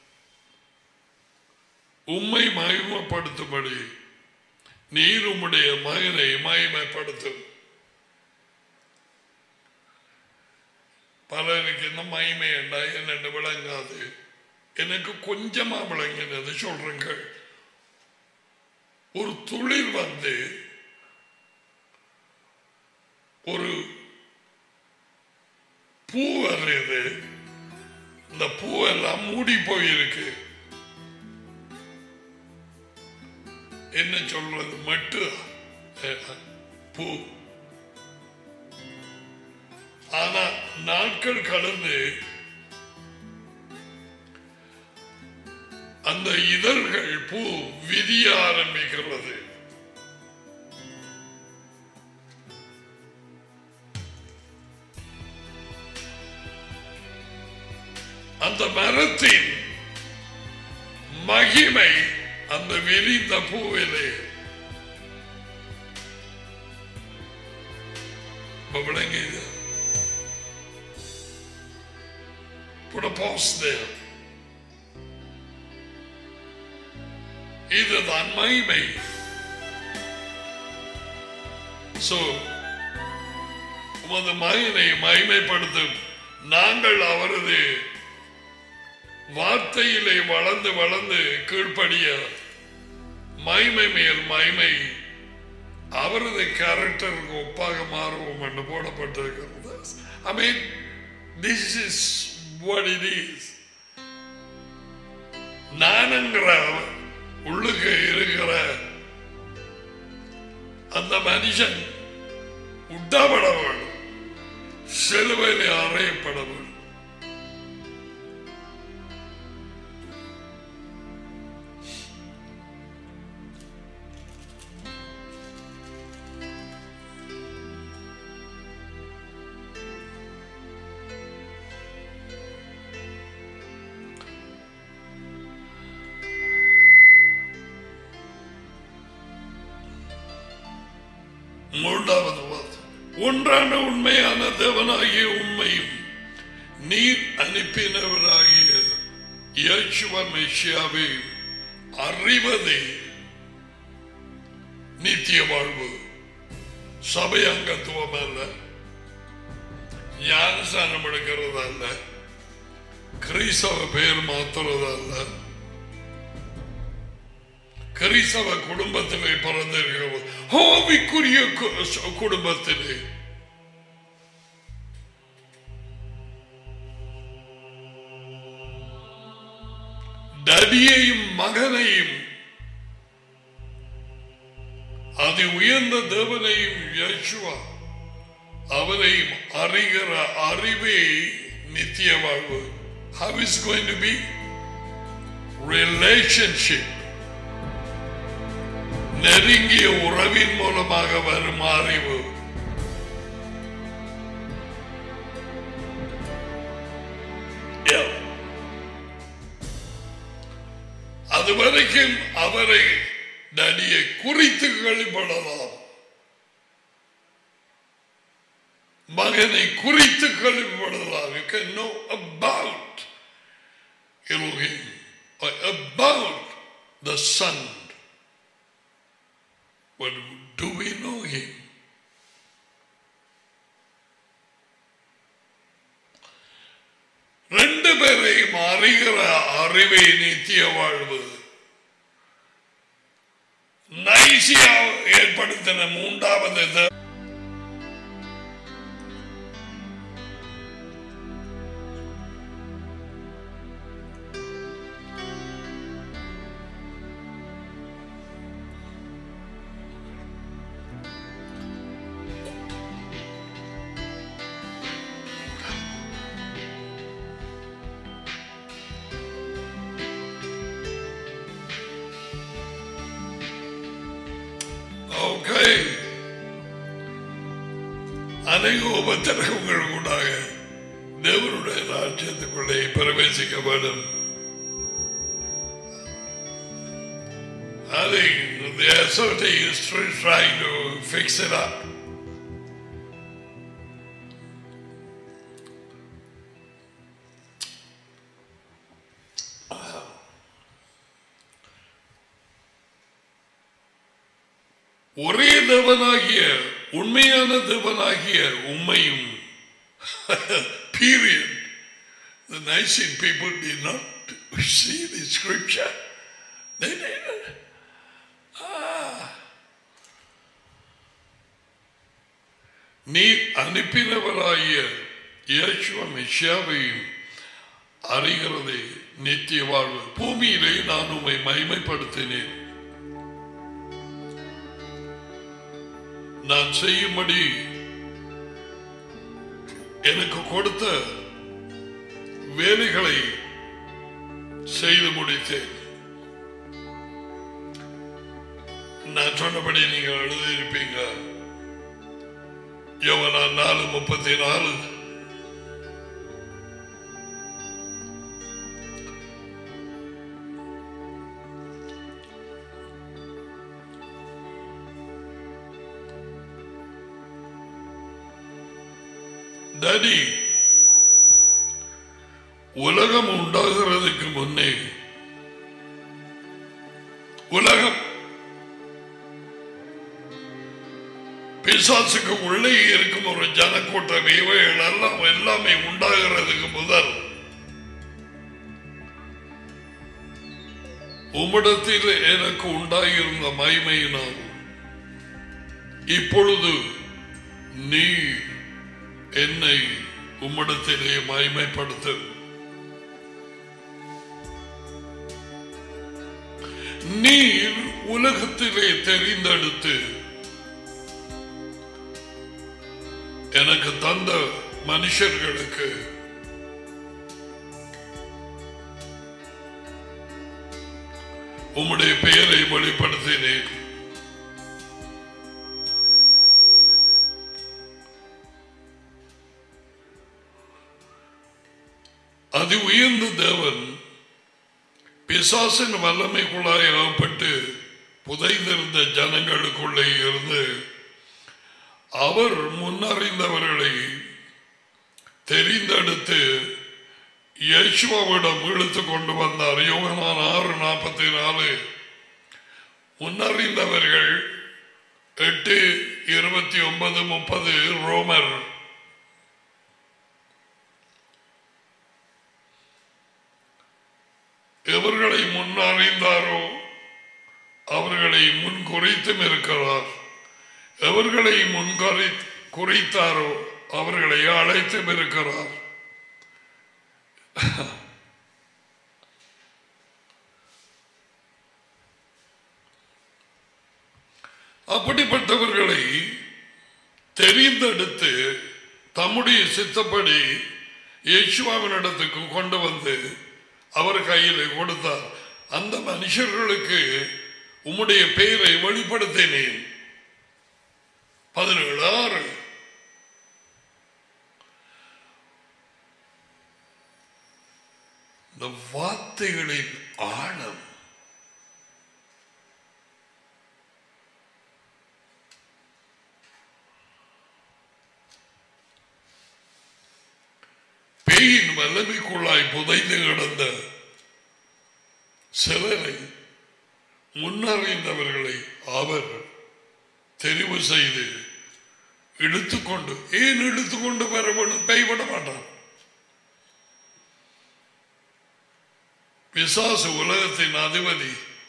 உம்மை மகிமைப்படுத்தும்படி நீர் உம்முடைய மகனை மகிமைப்படுத்தும் பலருக்கு என்ன மகிமை என்றா என்னென்று விளங்காது எனக்கு கொஞ்சமா விளங்கினது சொல்றேங்க ஒரு துளிர் வந்து ஒரு பூ வருது இந்த பூவெல்லாம் மூடி போயிருக்கு என்ன சொல்றது மட்டு அஹ், பூ ஆனா நாட்கள் கடந்து அந்த இதழ்கள் பூ விரிய ஆரம்பிக்கிறது அந்த மரத்தின் மகிமை அந்த விரிந்த பூவிலே இப்ப விளங்கியது Put a pause there. இதுதான் மகிமை சோ உமது மகனை மகிமைப்படுத்தும் நாங்கள் அவரது வார்த்தையிலே வளர்ந்து வளர்ந்து கீழ்ப்படிய மகிமை மேல் மகிமை அவரது கேரக்டருக்கு ஒப்பாக மாறுவோம் என்று போடப்பட்டிருக்கிறது I mean this is what it is நானுங்கிற உள்ளுக்கு இருக்கிற அந்த மனுஷன் உட்டப்பட வேண்டும் சிலுவையில் அறையப்பட வேண்டும் மூன்றாவது வார்த்தை ஒன்றான உண்மையான தேவனாகிய உண்மையும் நீர் அனுப்பினவராகிய இயேசுவ மெஷியாவை அறிவதே நித்திய வாழ்வு சபை அங்கத்துவம் அல்ல ஞானஸ்தானம் எடுக்கிறது அல்ல கிறிஸ்தவ பெயர் மாத்துறது அல்ல கிறிஸ்தவ குடும்பத்திலே பிறந்திருக்கிறது ஹோவிக்குரிய கு- குடும்பத்திலே டடியையும் மகனையும் அதி உயர்ந்த தேவனையும் யேசுவா அவரையும் அறிகிற அறிவே நித்திய வாழ்வு how is going to be relationship நெருங்கிய உறவின் மூலமாக வரும் அறிவு Yeah. அதுவரைக்கும் அவரை நடியை குறித்து கழிப்படலாம் மகனை குறித்து கழிப்படலாம் you can know about Elohim or about the son but do we know him ரெண்டு பேரையும் அறிகிற அறிவை நித்திய வாழ்வு நைசியா ஏற்படுத்தின மூன்றாவது த- ஓகே அநேக உபத்திரகங்கள் கூடாக தேவனுடைய ராஜ்யத்துக்குள்ளே பிரவேசிக்க வேண்டும் I think the SOT is trying to fix it up. ஒரே தேவனாகிய உண்மையான தேவனாகிய உண்மையும் period the Nicene people did not see the scripture they didn't நீர் அனுப்பினவராகிய இயேசுவ மெஷியாவையும் அறிகிறதே நித்திய வாழ்வு பூமியிலே நான் உம்மை மகிமைப்படுத்தினேன் நான் செய்யும்படி எனக்கு கொடுத்த வேலைகளை செய்து முடித்தேன் நான் சொன்னபடி நீங்க எழுதியிருப்பீங்க யோவனா நாலு முப்பத்தி நாலு டடி உலகம் உண்டாகிறதுக்கு முன்னே உலகம் பிசாசுக்கு உள்ளே இருக்கும் ஒரு ஜனக்கூட்டம் இவைகள் எல்லாம் எல்லாமே உண்டாகிறதுக்கு முதல் உம்மிடத்தில் எனக்கு உண்டாகியிருந்த மைமையினால் இப்பொழுது நீ என்னை உம்மிடத்திலே மகிமைப்படுத்து நீர் உலகத்திலே தெரிந்தெடுத்து எனக்கு தந்த மனுஷர்களுக்கு உம்முடைய பெயரை வெளிப்படுத்தினேன் அதி உயர்ந்த தேவன் பிசாசின் வல்லமைக்குள்ளாய் அகப்பட்டு புதைந்திருந்த ஜனங்களுக்குள்ளே இருந்து அவர் முன்னறிந்தவர்களை தெரிந்தெடுத்து யேசுவாவிடம் இழுத்து கொண்டு வந்தார் யோகனான் ஆறு நாற்பத்தி நாலு முன்னறிந்தவர்கள் எட்டு இருபத்தி ஒன்பது முப்பது ரோமர் எவர்களை முன் அறிந்தாரோ அவர்களை முன் குறித்தும் இருக்கிறார் எவர்களை முன் குறி- குறித்தாரோ அவர்களை அழைத்தும் இருக்கிறார் அப்படிப்பட்டவர்களை தெரிந்தெடுத்து தம்முடைய சித்தப்படி இயேசுவாவினிடத்துக்கு கொண்டு வந்து அவர் கையில் கொடுத்தார் அந்த மனுஷர்களுக்கு உம்முடைய பெயரை வெளிப்படுத்தினேன் பதினேழு ஆறு இந்த வார்த்தைகளின் ஆழம் பேயின் வல்லமைக்குள்ளாய் புதைந்து கிடந்த சிலரை முன்னறிந்தவர்களை அவர் தெரிவு செய்து இழுத்துக்கொண்டு ஏன் இழுத்துக்கொண்டு வர வேண்டும் பெய்விட மாட்டார் பிசாசு உலகத்தின் அதிபதி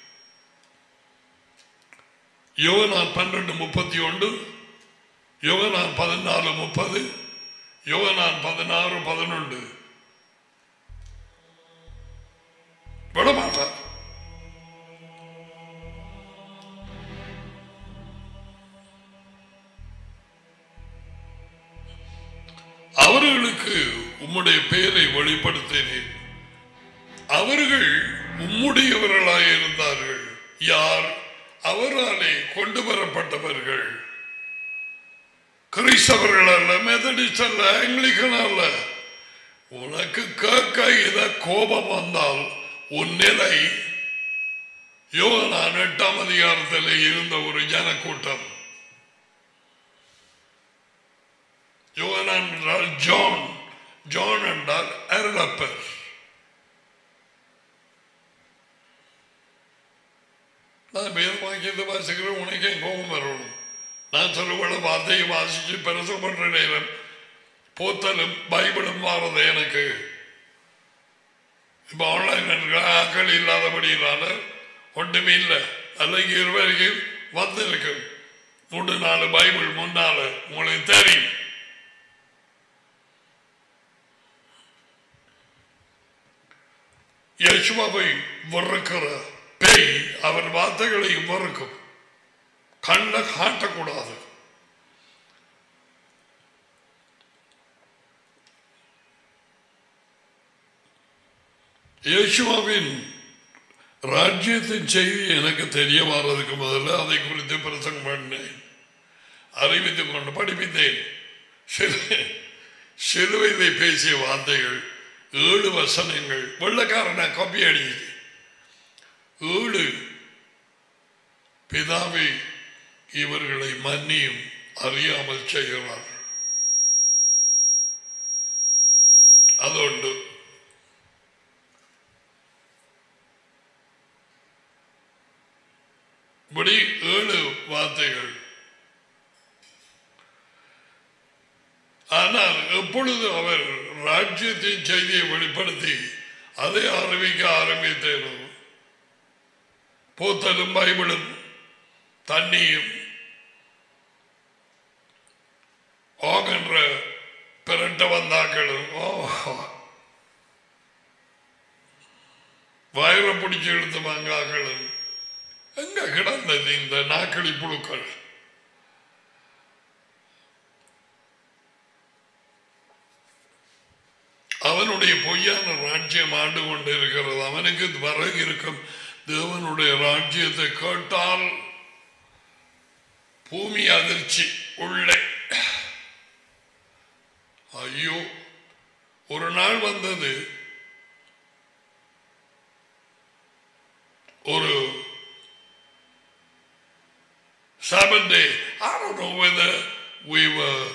யோகனான் பன்னெண்டு முப்பத்தி ஒன்று யோகனான் பதினாலு முப்பது யோகனான் பதினாறு பதினொன்று விடமாட்டார் அவர்களுக்கு உம்முடைய பெயரை வெளிப்படுத்தினேன் அவர்கள் உம்முடையவர்களாய் இருந்தார்கள் யார் அவராலே கொண்டு வரப்பட்டவர்கள் கிறிஸ்தவர்கள் அல்ல மெதடிஸ்ட் அல்ல ஆங்கிலிக்கன் அல்ல உனக்கு கேட்க இத கோபம் வந்தால் உன் நிலை யோகனான் எட்டாம் அதிகாரத்தில் இருந்த ஒரு ஜனக்கூட்டம் யோகனான் என்றால் ஜான் ஜான் என்றால் அருளப்பர் நான் வேத வாக்கியத்தை வாசிக்கிறேன் உனக்கே கோபம் வரணும் நான் சொல்லுவத வார்த்தையை வாசிச்சு பெருசு பண்ற நேரம் போத்தலும் பைபிளும் மாறுது எனக்கு இப்ப ஆன்லைன் ஆக்கள் இல்லாதபடியினால ஒன்றுமே இல்லை அல்லது இருவருக்கு வந்திருக்கு மூன்று நாலு பைபிள் முன்னால உங்களுக்கு தெரியும் யசுவாவை வெறுக்கிற பேய் அவர் வார்த்தைகளை வெறுக்கும் கண்ண காட்டக்கூடாது இயேசுவாவின் ராஜ்யத்தின் செய்தி எனக்கு தெரிய வர்றதுக்கு முதல்ல அதை குறித்து பிரசங்கம் பண்ணேன் அறிவித்துக் கொண்டு படிப்பித்தேன் சிலு- சிலுவையிலே பேசிய வார்த்தைகள் ஏழு வசனங்கள் வெள்ளக்காரன கப்பி அடிக்குது ஏழு பிதாவை இவர்களை மன்னியும் அறியாமல் செய்கிறார்கள் അതുണ്ട് இப்படி ஏழு வார்த்தைகள் ஆனால் எப்பொழுது அவர் ராஜ்யத்தின் செய்தியை வெளிப்படுத்தி அதை அறிவிக்க ஆரம்பித்தேனோ போத்தலும் பைபிளும் தண்ணியும் ஆகின்ற பிறட்ட வந்தாக்களும் ஓ வயிறை பிடிச்சு எடுத்து வாங்காக்களும் எங்க கிடந்தது இந்த நாக்களி புழுக்கள் அவனுடைய பொய்யான ராஜ்யம் ஆண்டு கொண்டு இருக்கிறது அவனுக்கு வர இருக்கும் தேவனுடைய ராஜ்யத்தை கேட்டால் பூமி அதிர்ச்சி உள்ளே ஐயோ ஒரு நாள் வந்தது ஒரு Sabbath day. I don't know whether we were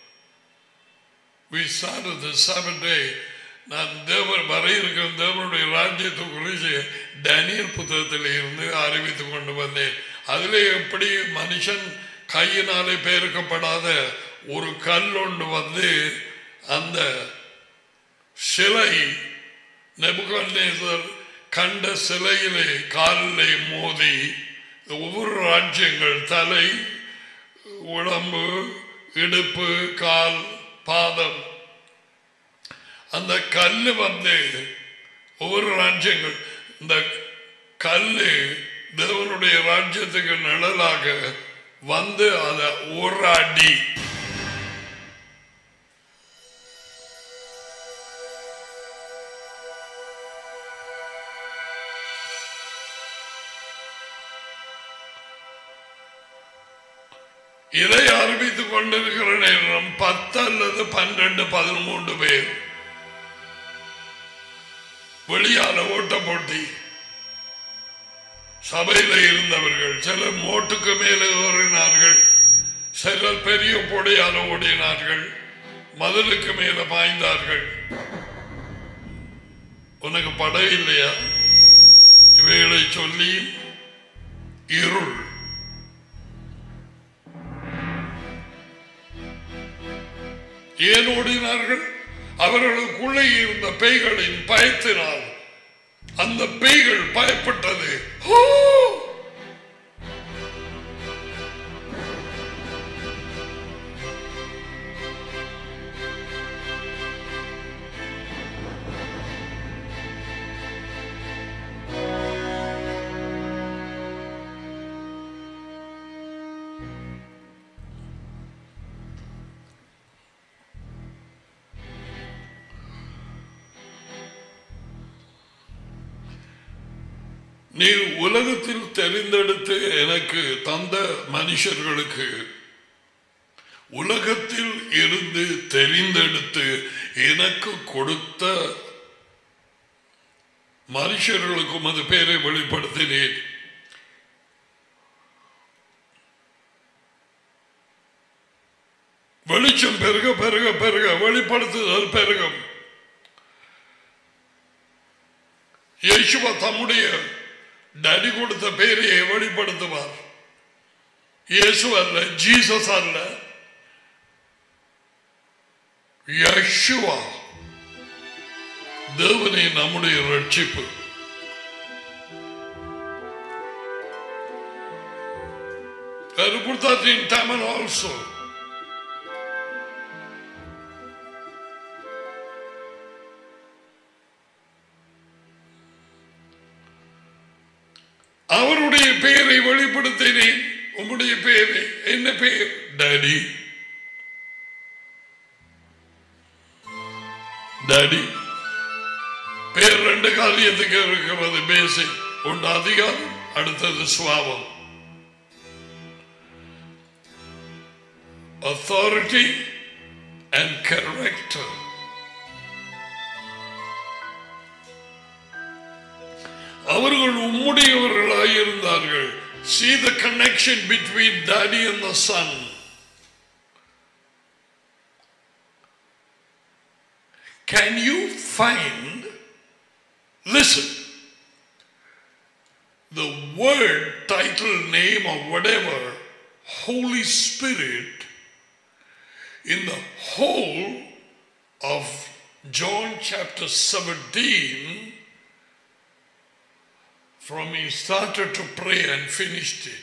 we started the Sabbath day. நான் தேவர் வர இருக்கிற தேவனுடைய ராஜ்யத்தை குறித்து டேனியல் புத்தகத்தில் இருந்து அறிவித்துக் கொண்டு வந்தேன் அதிலே எப்படி மனுஷன் கையினாலே பெயர்க்கப்படாத ஒரு கல் ஒன்று வந்து அந்த சிலை நெபுகன்னேசர் கண்ட சிலையிலே காலிலே மோதி ஒவ்வொரு ராஜ்யங்கள் தலை உடம்பு இடுப்பு கால் பாதம் அந்த கல்லு வந்து ஒவ்வொரு ராஜ்யங்கள் இந்த கல்லு தேவனுடைய ராஜ்யத்துக்கு நிழலாக வந்து அதை ஒரு அடி இதை அறிவித்துக் கொண்டிருக்கிற நேரம் பத்து அல்லது பன்னிரண்டு பதிமூன்று பேர் வெளியால ஓட்ட போட்டி சபையில இருந்தவர்கள் சிலர் மோட்டுக்கு மேலே ஓடினார்கள் சிலர் பெரிய பொடையால ஓடினார்கள் மதிலுக்கு மேல பாய்ந்தார்கள் உனக்கு படை இல்லையா இவைகளை சொல்லி இருள் ஏன் ஓடினார்கள் அவர்களுக்குள்ளே இருந்த பேய்களின் பயத்தினால் அந்த பேய்கள் பயப்பட்டது "ஓ!" நீர் உலகத்தில் தெரிந்தெடுத்து எனக்கு தந்த மனுஷர்களுக்கு உலகத்தில் இருந்து தெரிந்தெடுத்து எனக்கு கொடுத்த மனுஷர்களுக்கும் அது பேரை வெளிப்படுத்தினேன் வெளிச்சம் பெருக பெருக பெருக வெளிப்படுத்துதல் பெருகும் இயேசுவா தம்முடைய டடி கொடுத்த பேரையை வெளிப்படுத்துவார் இயேசு அல்ல ஜீசஸ் அல்ல யஷுவா தேவனே நம்முடைய ரட்சிப்பு And put that in Tamil also. அவருடைய பெயரை வெளிப்படுத்தினேன் உம்முடைய பெயரை என்ன பெயர் டாடி டாடி பேர் ரெண்டு காரியத்துக்கு இருக்கிறது பேசிக் ஒன்று அதிகாரம் அடுத்தது சுவாபம் authority and character. அவர்கள் உம்முடையவர்களாய் இருந்தார்கள் see the connection between daddy and the son can you find listen the word title name or whatever holy spirit in the whole of John chapter 17 from he started to pray and finished it.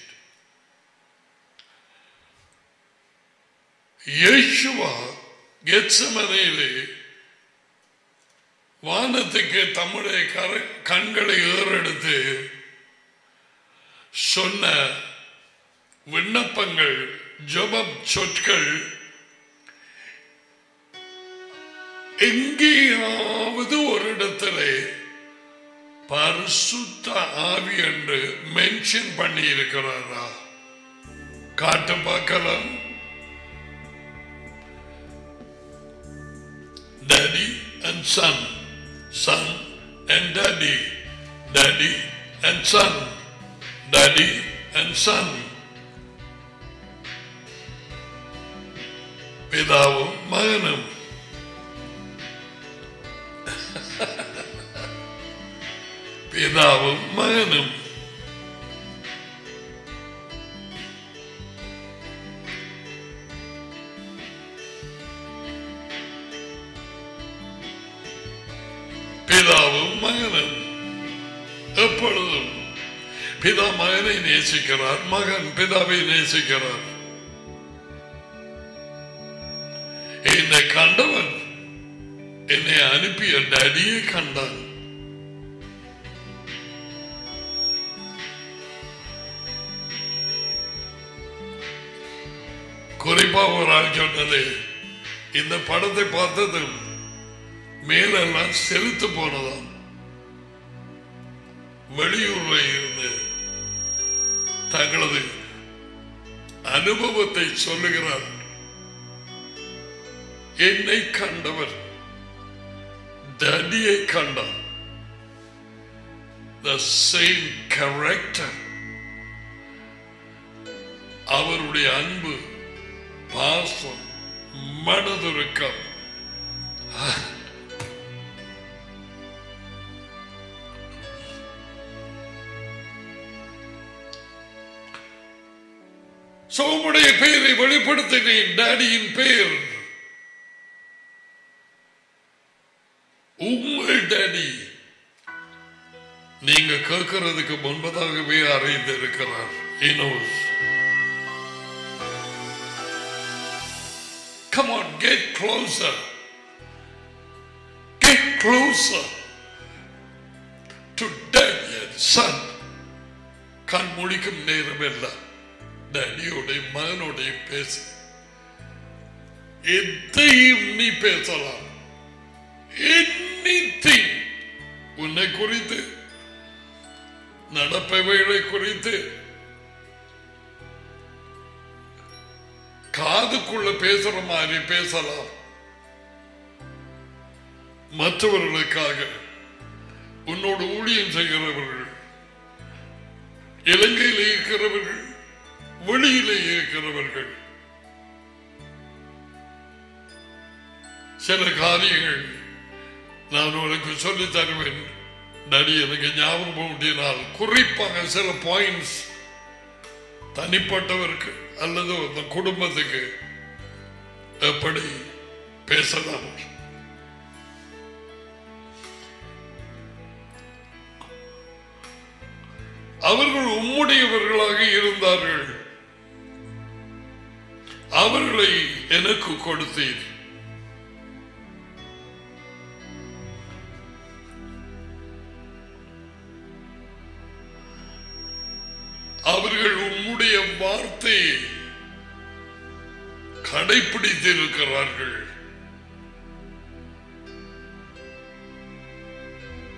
Yeshua கெத்சமனையிலே வானத்துக்கு தம்முடைய கர- கண்களை ஏறெடுத்து சொன்ன விண்ணப்பங்கள் ஜெபம் சொற்கள் எங்கேயாவது ஒரு இடத்திலே பரிசுத்த ஆவி என்று மென்ஷன் பண்ணி இருக்கிறாரா காட்டு பார்க்கலாம் daddy and son son and daddy daddy and son daddy and son பிதாவும் மகனும் പിതാവും മകനും பிதாவும் மகனும் எப்பொழுதும் பிதா மகனை நேசிக்கிறார் மகன் பிதாவை நேசிக்கிறார் என்னை கண்டவன் என்னை அனுப்பிய டடியை கண்டான் குறிப்பா ஒரு ஆள் சொன்னது இந்த படத்தை பார்த்ததும் மேலெல்லாம் செலுத்து போனதாம் வெளியூர்ல இருந்து தங்களது அனுபவத்தை சொல்லுகிறார் என்னை கண்டவர் டடியை கண்டார் the same character அவருடைய அன்பு பாசம் மனதுருக்கம் சோமுடைய பெயரை வெளிப்படுத்தினேன் டாடியின் பெயர் உங்கள் டாடி நீங்க கேட்கறதுக்கு முன்பதாகவே அறிந்திருக்கிறார் He knows. Come on, get closer. Get closer to daddy and son. கண் முடிக்கும் நேரம் எல்லாம் டேடியோடைய மகனோடைய பேசு எதையும் நீ பேசலாம் anything உன்னை குறித்து நடப்பவைகளை குறித்து காதுக்குள்ள பேசுற மாதிரி பேசலாம் மற்றவர்களுக்காக உன்னோடு ஊழியம் செய்கிறவர்கள் இலங்கையில் இருக்கிறவர்கள் வெளியிலே இருக்கிறவர்கள் சில காரியங்கள் நான் உனக்கு சொல்லி தருவேன் நடி எனக்கு ஞாபகம் ஊட்டினால் குறிப்பாக சில பாயிண்ட்ஸ் தனிப்பட்டவருக்கு அல்லது அந்த குடும்பத்துக்கு எப்படி பேசலாம் அவர்கள் உம்முடையவர்களாக இருந்தார்கள் அவர்களை எனக்கு கொடுத்தீர் அவர்கள் உம்முடைய வார்த்தையை கடைபிடித்திருக்கிறார்கள்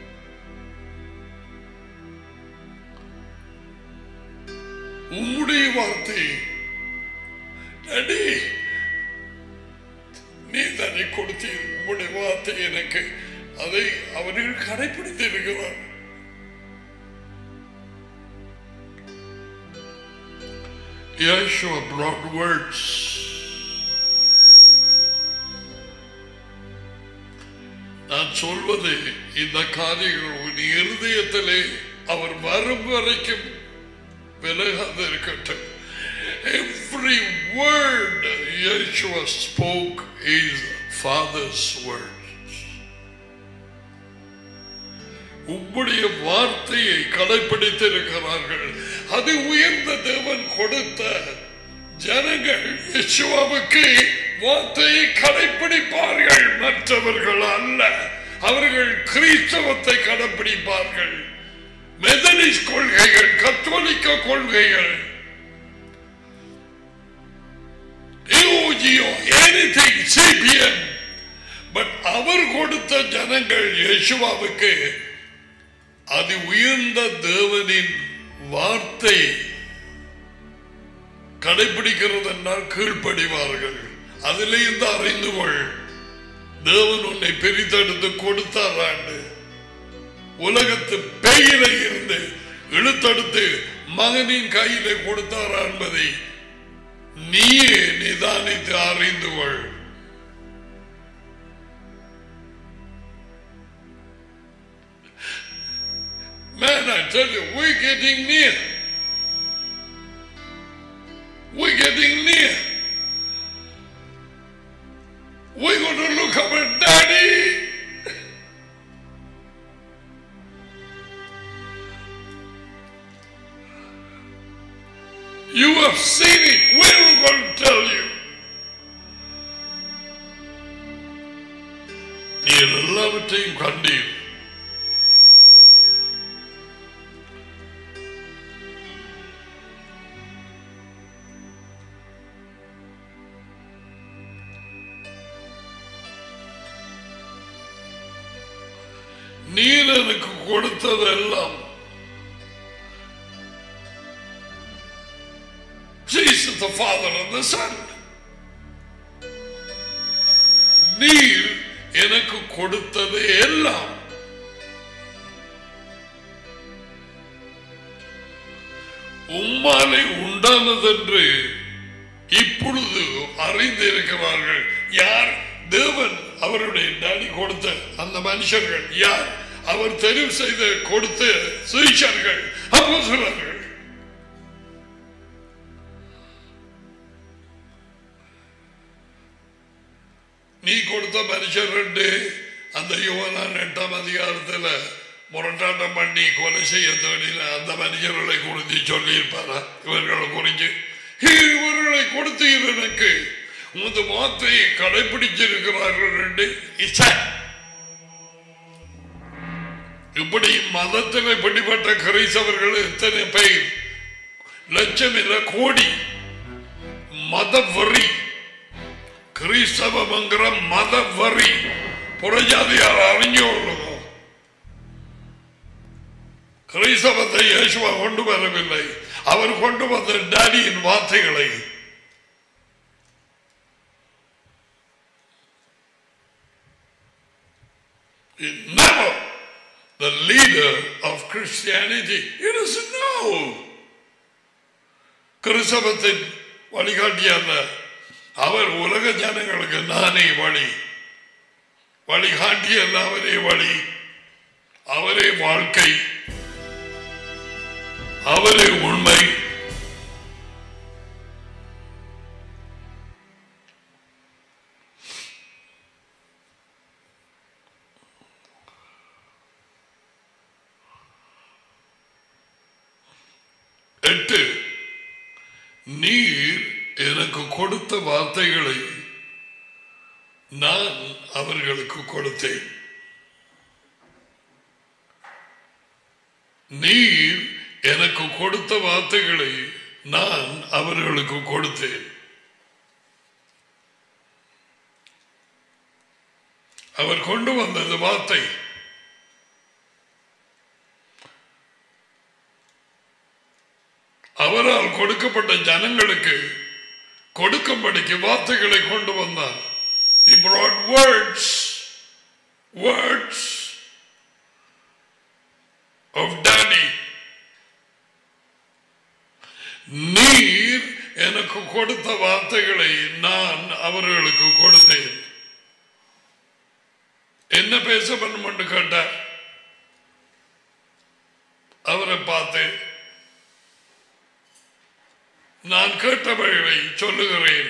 உம்முடைய வார்த்தை டாடி நீ தானே கொடுத்தீர் உம்முடைய வார்த்தை எனக்கு அதை அவர்கள் கடைபிடித்து இருக்கிறார் Yeshua brought words. நான் சொல்வது இந்த காரியங்கள் உன் இருதயத்திலே அவர் வரும் வரைக்கும் விலகாது இருக்கட்டும் Every word Yeshua spoke is Father's words. உம்முடைய வார்த்தையை கடைபிடித்திருக்கிறார்கள் அது உயர்ந்த தேவன் கொடுத்த ஜனங்கள் யெஷுவாவுக்கு வார்த்தையை கடைபிடிப்பார்கள் மற்றவர்கள் அல்ல அவர்கள் கிறிஸ்தவத்தை கடைபிடிப்பார்கள் மெதனிஸ் கொள்கைகள் கத்தோலிக்க கொள்கைகள் EOGO, anything, CPM. பட் அவர் கொடுத்த ஜனங்கள் யேசுவாவுக்கு அது உயர்ந்த தேவனின் வார்த்தை கடைபிடிக்கிறது என்றால் கீழ்ப்படிவார்கள் அதிலே இருந்து அறிந்து கொள் தேவன் உன்னை பிரித்தெடுத்து கொடுத்தாராண்டு உலகத்து பெயில இருந்து இழுத்தெடுத்து மகனின் கையிலே கொடுத்தாரா என்பதை நீயே நிதானித்து அறிந்து கொள் Man, I tell you, we're getting near. We're getting near. We're going to look up at Daddy. You have seen it. We're going to tell you. நீர் எல்லாவற்றையும் கண்டீர் நீர் எனக்கு கொடுத்ததெல்லாம் Jesus the Father and the Son. நீர் எனக்கு கொடுத்தது எல்லாம் உம்மாலை உண்டானதென்று இப்பொழுது அறிந்திருக்கிறார்கள் யார் தேவன் அவருடைய டாடி கொடுத்த அந்த மனுஷர்கள் யார் அவர் தெரிவு செய்து கொடுத்த சுவிச்சர்கள் அப்போஸ்தலர்கள் நீ கொடுத்த மனுஷன் ரெண்டு அந்த யுவனான் எட்டாம் அதிகாரத்துல முரட்டாட்டம் பண்ணி கொலை செய்ய தேடின அந்த மனுஷர்களை குறித்து சொல்லியிருப்பாரா இவர்களை குறித்து இவர்களை கொடுத்து எனக்கு உமது வார்த்தையை கடைபிடிச்சிருக்கிறார்கள் என்று இச்சை இப்படி மதத்தில் பிடிப்பட்ட கிரைசவர்கள் எத்தனை பேர் லட்சம் இல்ல கோடி மத வரி கிறிஸ்தவங்கிற மத வரி புறஜாதியார் அறிஞ்சோம் கிறிஸ்தவத்தை இயேசுவா கொண்டு வரவில்லை அவர் கொண்டு வந்த டாடியின் வார்த்தைகளை Never the leader of Christianity. He doesn't know. கிறிஸ்தவத்தின் வழிகாட்டி அல்ல அவர் உலக ஜனங்களுக்கு நானே வழி வழிகாட்டி அல்ல அவரே வழி அவரே வாழ்க்கை அவரே உண்மை எட்டு நீர் எனக்கு கொடுத்த வார்த்தைகளை நான் அவர்களுக்கு கொடுத்தேன் நீர் எனக்கு கொடுத்த வார்த்தைகளை நான் அவர்களுக்கு கொடுத்தேன் அவர் கொண்டு வந்தது வார்த்தை அவ அவரால் கொடுக்கப்பட்ட ஜனங்களுக்கு கொடுக்கும்படிக்கு வார்த்தைகளை கொண்டு வந்தார் He brought words, words of daddy. நீர் எனக்கு கொடுத்த வார்த்தைகளை நான் அவர்களுக்கு கொடுத்தேன் என்ன பேச பண்ணுமென்று கேட்டார் அவரை பார்த்து நான் கேட்டவைகளை சொல்லுகிறேன்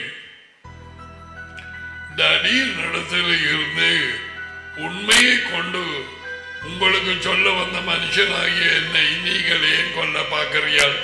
டடீர் நடத்தில் இருந்து உண்மையை கொண்டு உங்களுக்கு சொல்ல வந்த மனுஷனாகிய என்னை நீங்கள் ஏன் கொல்ல பார்க்கிறீர்கள்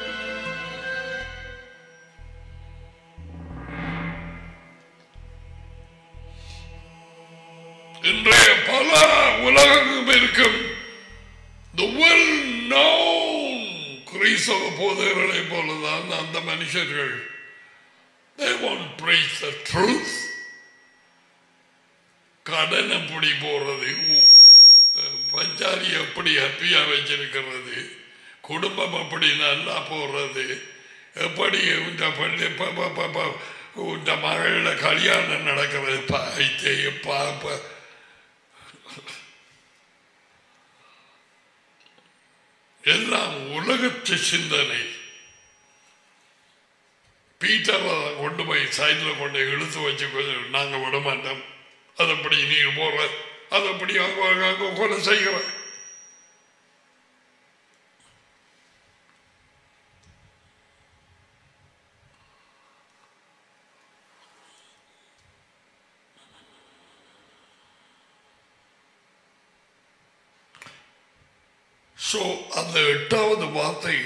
இன்றைய பல உலகம் இருக்கும் the well known கிறிஸ்தவ போதகர்களை போலதான் அந்த மனுஷர்கள் they won't preach the truth கடன் எப்படி போறது உ- அஹ் பஞ்சாரி எப்படி ஹப்பியா வச்சிருக்கிறது குடும்பம் எப்படி நல்லா போறது எப்படி உண்ட பள்ளி ப- ப- ப- ப- உண்ட மகள கல்யாணம் நடக்கிறது பாய்த்தே பாப்ப எல்லாம் உலகத்து சிந்தனை பீட்டர் அதை கொண்டு போய் சைடில் கொண்டு இழுத்து வச்சு கொஞ்சம் நாங்கள் விட மாட்டோம் அது அப்படி நீ போற அது அப்படி அங்க அங்க- அங்க கொலை செய்கிற ஸோ அந்த எட்டாவது வார்த்தை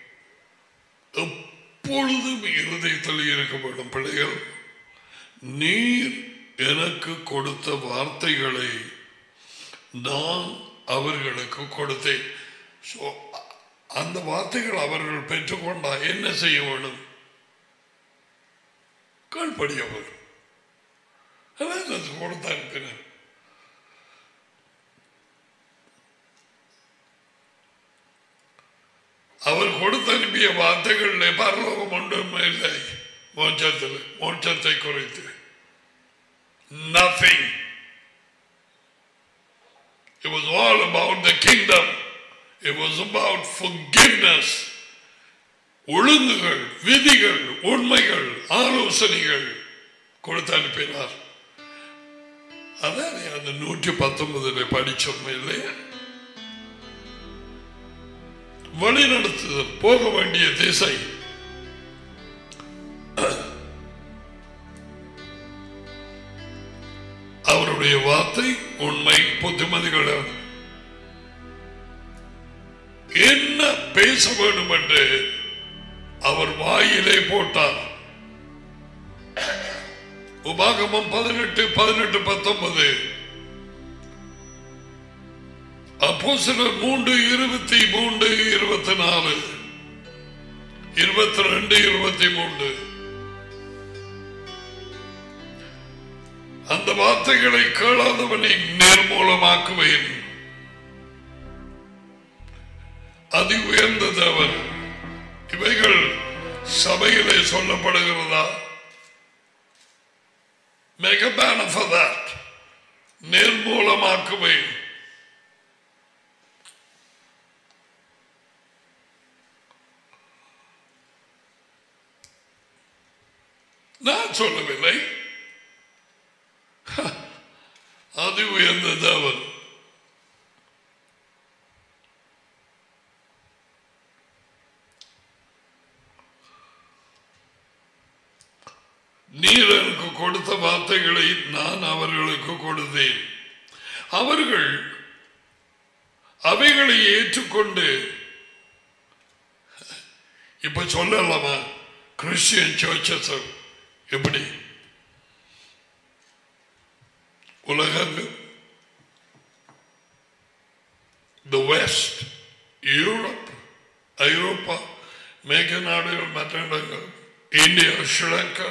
எப்பொழுதும் இருதயத்தில் இருக்க வேண்டும் பிள்ளைகள் நீர் எனக்கு கொடுத்த வார்த்தைகளை நான் அவர்களுக்கு கொடுத்தேன் ஸோ அந்த வார்த்தைகள் அவர்கள் பெற்றுக்கொண்டா என்ன செய்ய வேண்டும் கீழ்ப்படிய வேண்டும் அதான் அது கொடுத்த அனுப்பினர் அவர் கொடுத்து அனுப்பிய வார்த்தைகளில் பரலோகம் ஒன்றும் இல்லை மோட்சத்தில் மோட்சத்தை குறித்து nothing it was all about the kingdom it was about forgiveness ஒழுங்குகள் விதிகள் உண்மைகள் ஆலோசனைகள் கொடுத்து அனுப்பினார் அதான் அந்த நூற்றி பத்தொன்பதுல படிச்சோம் இல்லையா வழி நடத்துதல் போக வேண்டிய திசை அவருடைய வார்த்தை உண்மை புத்திமதிகள் என்ன பேச வேண்டும் என்று அவர் வாயிலே போட்டார் உபாகமம் பதினெட்டு பதினெட்டு பத்தொன்பது அப்போ சிலர் மூன்று இருபத்தி மூன்று இருபத்தி நாலு இருபத்தி ரெண்டு இருபத்தி மூன்று அந்த வார்த்தைகளை கேளாதவனை நேர்மூலமாக்குவேன் அதி உயர்ந்த தேவன் இவைகள் சபையிலே சொல்லப்படுகிறதா Make a banner for that. நேர்மூலமாக்குவேன் நான் சொல்லவில்லை அது உயர்ந்த தேவன் நீர் எனக்கு கொடுத்த வார்த்தைகளை நான் அவர்களுக்கு கொடுத்தேன் அவர்கள் அவைகளை ஏற்றுக்கொண்டு இப்ப சொல்லலாமா கிறிஸ்டியன் சர்ச்சஸ் எப்படி உலகங்கள் த வெஸ்ட் யூரோப் ஐரோப்பா மேக நாடுகள் மற்ற இடங்கள் இந்தியா ஸ்ரீலங்கா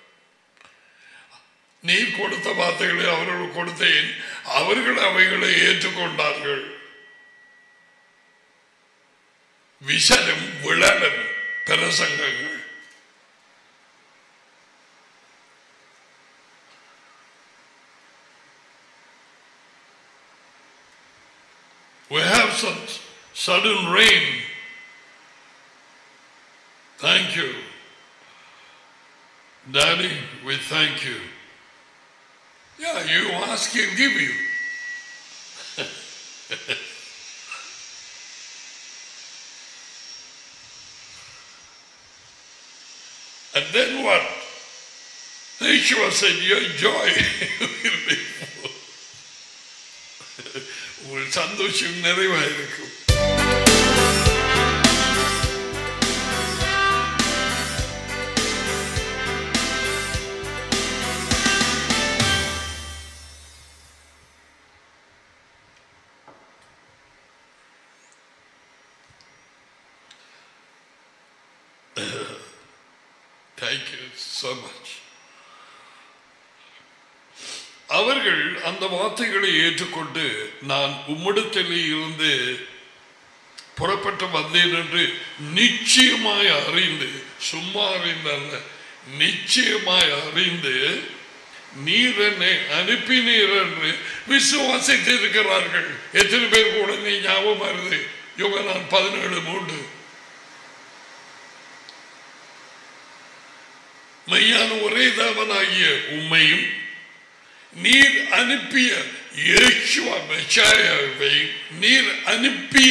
நீ கொடுத்த வார்த்தைகளை அவர்கள் கொடுத்தேன் அவர்கள் அவைகளை ஏற்றுக்கொண்டார்கள் விசலும் விழலும் பிரசங்கங்கள் We have some sudden rain. Thank you. Daddy, we thank you. Yeah, you ask, he'll give you. and then what? Yeshua said, Your joy will be full. உங்கள் சந்தோஷம் நிறைவாயிருக்கும் Thank you so much. அவர்கள் அந்த வார்த்தைகளை ஏற்றுக்கொண்டு நான் உம்மிடத்திலே இருந்து புறப்பட்டு வந்தேன் என்று நிச்சயமாய் அறிந்து சும்மா அறிந்தல்ல நிச்சயமாய் அறிந்து நீர் என்னை அனுப்பினீர் என்று விசுவாசித்து இருக்கிறார்கள் எத்தனை பேர் கூட நீ ஞாபகம் வருது யோகனான் பதினேழு மூன்று மெய்யான ஒரே தேவனாகிய உண்மையும் நீர் அனுப்பிய இயேசுவ மெச்சாயாவை நீர் அனுப்பிய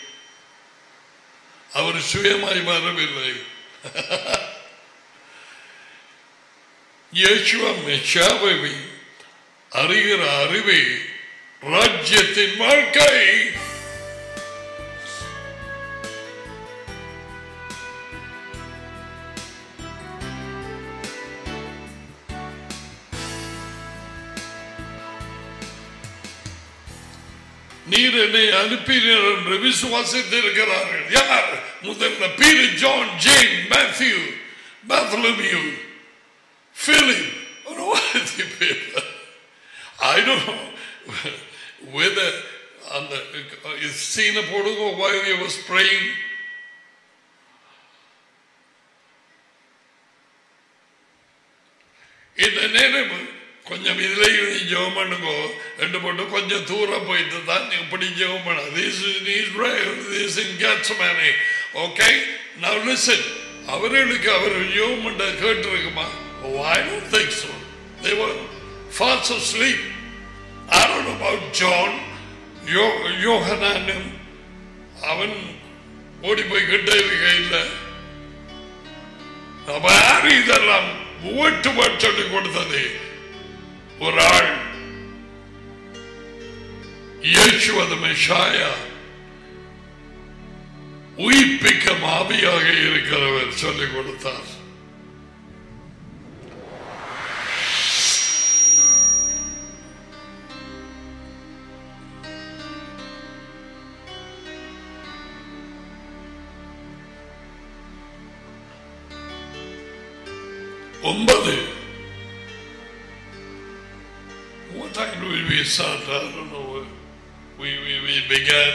அவர் சுயமாய் வரவில்லை இயேசுவ மெச்சாவை அறிகிற அறிவை ராஜ்யத்தின் வாழ்க்கை நீர் என்னை அனுப்பினீர் என்று விசுவாசித்திருக்கிறார்கள் யார் முதல்ல Peter John Jane Matthew Bartholomew Philip I don't know whether அந்த சீனை போடுங்க while he was praying இந்த நேரம் கொஞ்சம் இதுல ஜெபம் பண்ணுங்கோ ரெண்டு போட்டு கொஞ்சம் தூரம் போயிட்டு தான் இப்படி ஜெபம் பண்ண this this in Gethsemane okay now listen அவர்களுக்கு அவர் ஜெபம் பண்ண கேட்டிருக்குமா Oh, I don't think so. They were fast asleep. I don't know about John. யோ யோகனானும் அவன் ஓடி போய் கிட்ட இருக்கையில் அப்ப யாரு இதெல்லாம் ஓட்டு சொல்லி கொடுத்தது ஒரு ஆள் இயேசுவது மெஷாயா உயிர்ப்பிக்க மாவியாக இருக்கிறவர் சொல்லிக் கொடுத்தார் ஒன்பது What time will we start? I don't know. We, we, we began.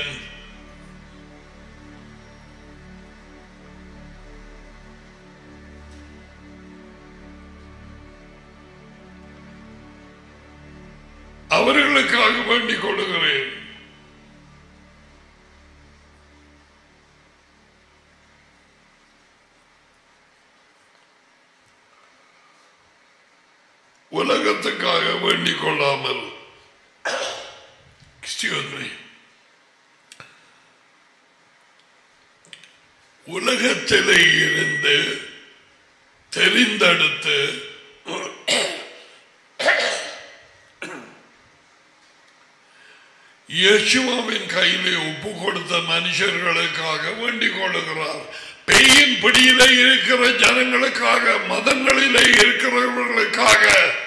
அவர்களுக்காக வேண்டிக் கொள்ளுகிறேன் உலகத்துக்காக வேண்டிக் கொள்ளாமல் Excuse me. உலகத்திலே இருந்து தெரிந்தெடுத்து இயேசுவாவின் கையிலே ஒப்பு கொடுத்த மனுஷர்களுக்காக வேண்டிக் கொள்ளுகிறார் பேயின் பிடியிலே இருக்கிற ஜனங்களுக்காக மதங்களிலே இருக்கிறவர்களுக்காக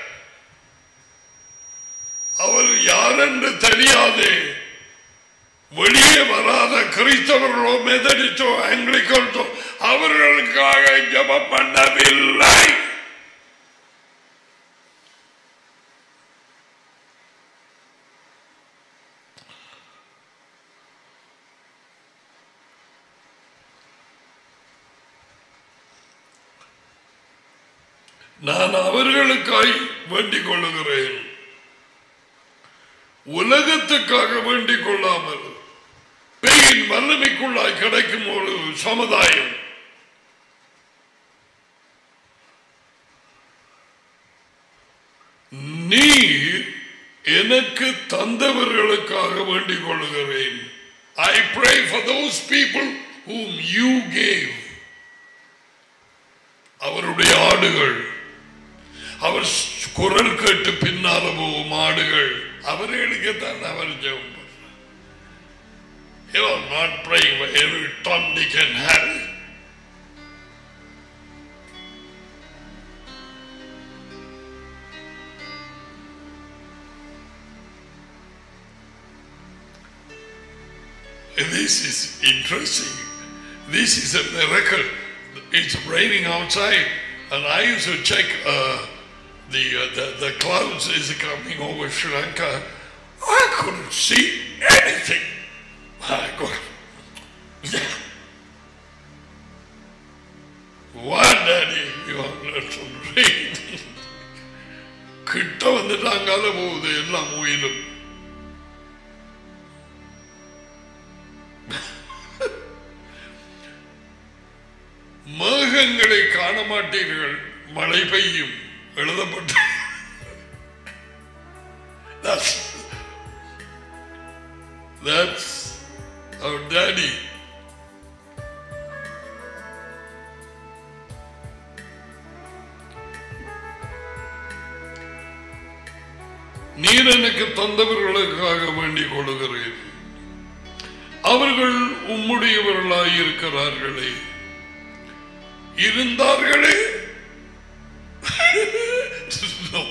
அவர் யாரென்று தெரியாதே வெளியே வராத கிறிஸ்தவர்களோ மெதடிச்சோ ஆங்கிலிக்கோ அவர்களுக்காக ஜபம் பண்ணவில்லை நான் அவர்களுக்காய் வேண்டிக் கொள்ளுகிறேன் உலகத்துக்காக வேண்டிக் கொள்ளாமல் பேயின் வல்லமைக்குள்ளாய் கிடைக்கும் ஒரு சமுதாயம் நீ எனக்கு தந்தவர்களுக்காக வேண்டிக் கொள்ளுகிறேன் ஐ pray for those people whom you gave அவருடைய ஆடுகள் அவர் குரல் கேட்டு பின்னால போகும் ஆடுகள் அவர்களுக்குத்தான் அவர் ஜெபம் பண்றார். He was not praying for every Tom, Dick and Harry. This is interesting. This is a miracle. It's raining outside, and I used to check uh, the, uh, the the clouds is coming over Sri Lanka. I couldn't see anything. I could. What daddy you are not to read? கிட்ட வந்துட்டாங்கால போகுது எல்லாம் உயிரும் மேகங்களை காண மாட்டீர்கள் மழை பெய்யும் எழுதப்பட்ட That's, that's our daddy. நீர் எனக்கு தந்தவர்களுக்காக வேண்டிக் கொள்கிறேன் அவர்கள் உம்முடையவர்களாயிருக்கிறார்களே இருந்தார்களே No.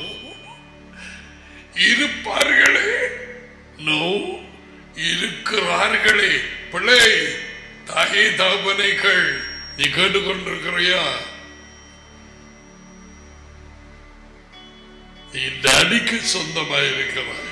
இருப்பார்களே நோ இருக்கிறார்களே பிள்ளை தாயே தகப்பனைகள் நீ கேட்டுக்கொண்டிருக்கிறியா நீ டடிக்கு சொந்தமாயிருக்கிறாய்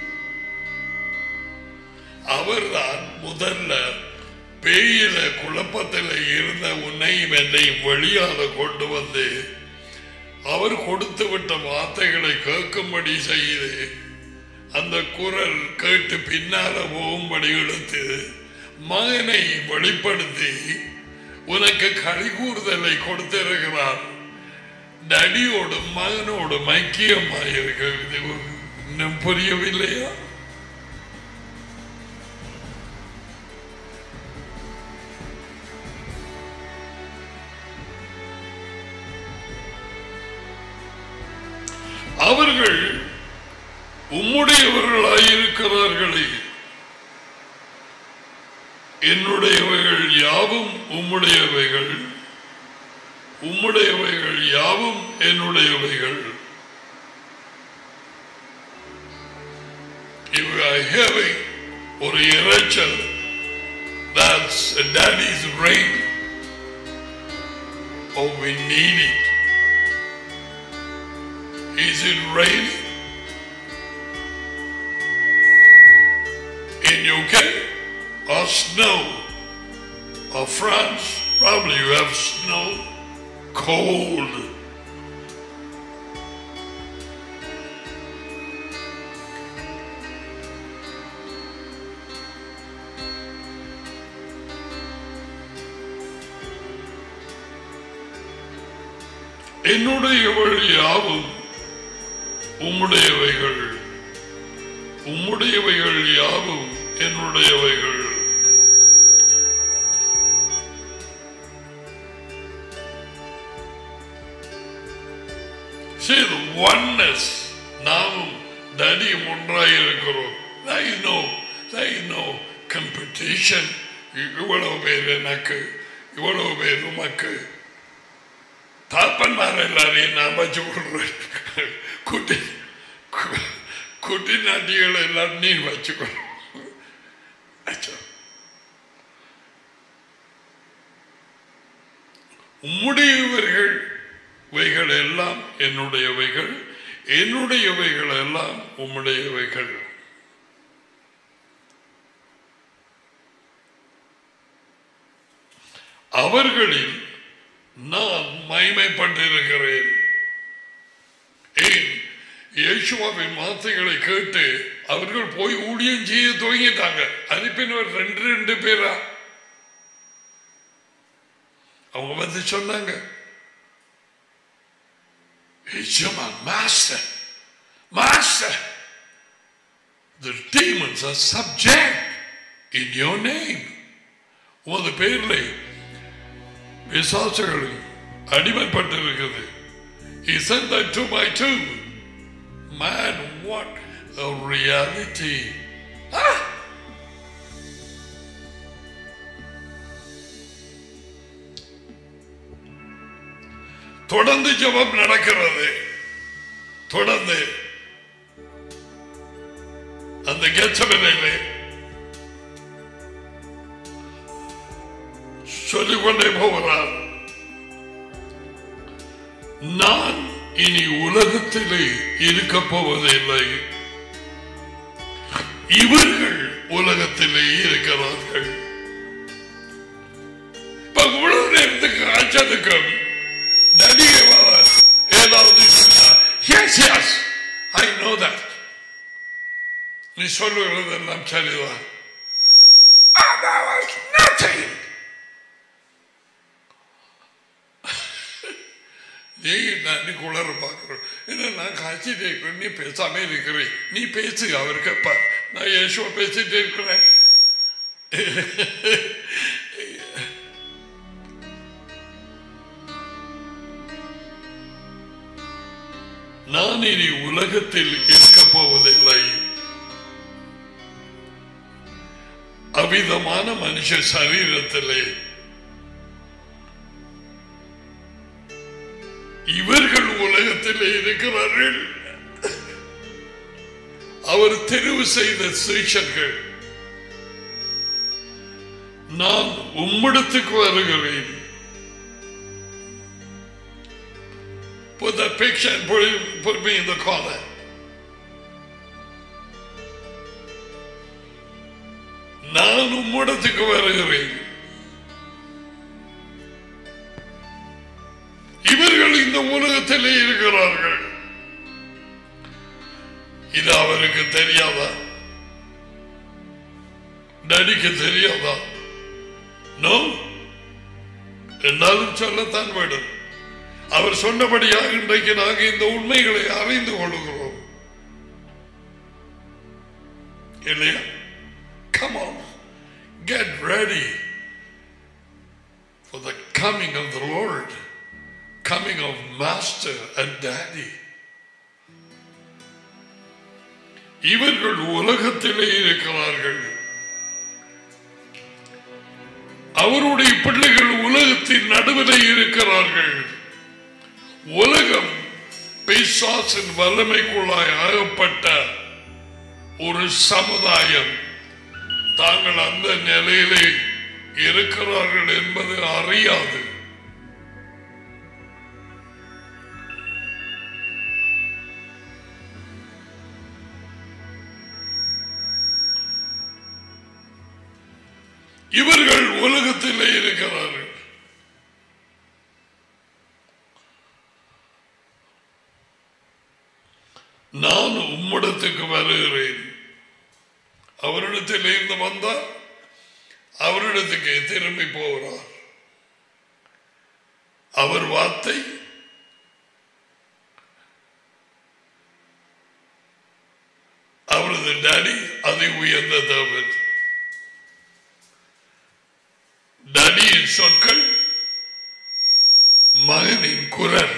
அவர்தான் முதல்ல பேயில குழப்பத்தில் இருந்த உன்னையும் என்னையும் வெளியால கொண்டு வந்து அவர் கொடுத்து விட்ட வார்த்தைகளை கேட்கும்படி செய்து அந்த குரல் கேட்டு பின்னால போகும்படி எடுத்து மகனை வெளிப்படுத்தி உனக்கு கழிகூறுதலை கொடுத்திருக்கிறார் டடியோடும் மகனோடும் ஐக்கியமாயிருக்க இது இன்னும் புரியவில்லையா அவர்கள் உம்முடையவர்களாயிருக்கிறார்களே என்னுடையவைகள் யாவும் உம்முடையவைகள் உம்முடையவைகள் யாவும் என்னுடையவைகள் If you are having ஒரு இறைச்சல் that's a daddy's rain oh we need it Is it raining? In UK? Or snow? Or France? Probably you have snow. Cold. என்னுடையவள் யாவும் உம்முடையவைகள் உம்முடையவைகள் யாவும் என்னுடையவைகள் See the oneness நாமும் தனியும் ஒன்றாய் இருக்கிறோம் There is no, there is no competition. இவ்வளவு பேர் எனக்கு இவ்வளவு பேர் உமக்கு தாப்பன்மார் எல்லாரையும் நான் வச்சு கொள்றேன் குட்டி கு- குட்டி நாட்டிகளை எல்லாம் நீ வச்சுக்கோ அச்சோ. உம்முடையவர்கள் வைகள் எல்லாம் என்னுடையவைகள் என்னுடையவைகள் எல்லாம் உம்முடையவைகள் அவர்களில் நான் மைமைப்பட்டிருக்கிறேன் இயேசுவாவின் வார்த்தைகளை கேட்டு அவர்கள் போய் ஊழியம் செய்ய துவங்கிட்டாங்க அனுப்பினவர் ரெண்டு ரெண்டு பேரா அவங்க வந்து சொன்னாங்க எஜமான் master master The demons are subject in your name. உமது பேரில் விசுவாசங்கள் அடிமைப்பட்டிருக்கிறது He said that to my two. Man, what a reality. Ah! தொடர்ந்து ஜெபம் நடக்கிறது தொடர்ந்து அந்த கெச்சமனையிலே சொல்லிக்கொண்டே போகிறார் நான் இனி உலகத்திலே இருக்க போவதில்லை இவர்கள் உலகத்திலே இருக்கிறார்கள் இப்ப இவ்வளவு நேரத்துக்கு ஆச்சதுக்கும் நடிகை ஏதாவது yes yes I know that நீ சொல்லுகிறதெல்லாம் சரிதான் Ah, that was nothing. நீ நான் நீ குளற பார்க்கிறோம் என்ன நான் காய்ச்சிட்டே இருக்கிறேன் நீ பேசாம இருக்கிறேன் நீ பேசு அவர் கேட்பார் நான் யேசுவ பேசிட்டே இருக்கிறேன் நான் இனி உலகத்தில் இருக்க போவதில்லை அவிதமான மனுஷ சரீரத்திலே இவர்கள் உலகத்திலே இருக்கிறார்கள் அவர் தெரிவு செய்த சீஷர்கள் நான் உம்மிடத்துக்கு வருகிறேன் Put that picture and put, it, put me in the corner. நான் உம்மிடத்துக்கு வருகிறேன் இவர்கள் இந்த உலகத்திலே இருக்கிறார்கள் இது அவருக்கு தெரியாதா நடிக்க தெரியாதா நோ என்றாலும் சொல்லத்தான் வேண்டும் அவர் சொன்னபடியாக இன்றைக்கு நாங்கள் இந்த உண்மைகளை அறிந்து கொள்கிறோம் இல்லையா Come on, get ready for the coming of the Lord, coming of Master and Daddy. இவர்கள் உலகத்திலே இருக்கிறார்கள் அவருடைய பிள்ளைகள் உலகத்தின் நடுவிலே இருக்கிறார்கள் உலகம் பிசாசின் வல்லமைக்குள்ளாய் ஆகப்பட்ட ஒரு சமுதாயம் தாங்கள் அந்த நிலையிலே இருக்கிறார்கள் என்பது அறியாது இவர்கள் உலகத்திலே இருக்கிறார்கள் நான் உம்மிடத்துக்கு வருகிறேன் அவரிடத்தில் இருந்து வந்தால் அவரிடத்துக்கு திரும்பி போகிறார் அவர் வார்த்தை அவரது டாடி அதை உயர்ந்த தேவன் டடியின் சொற்கள் மகனின் குரல்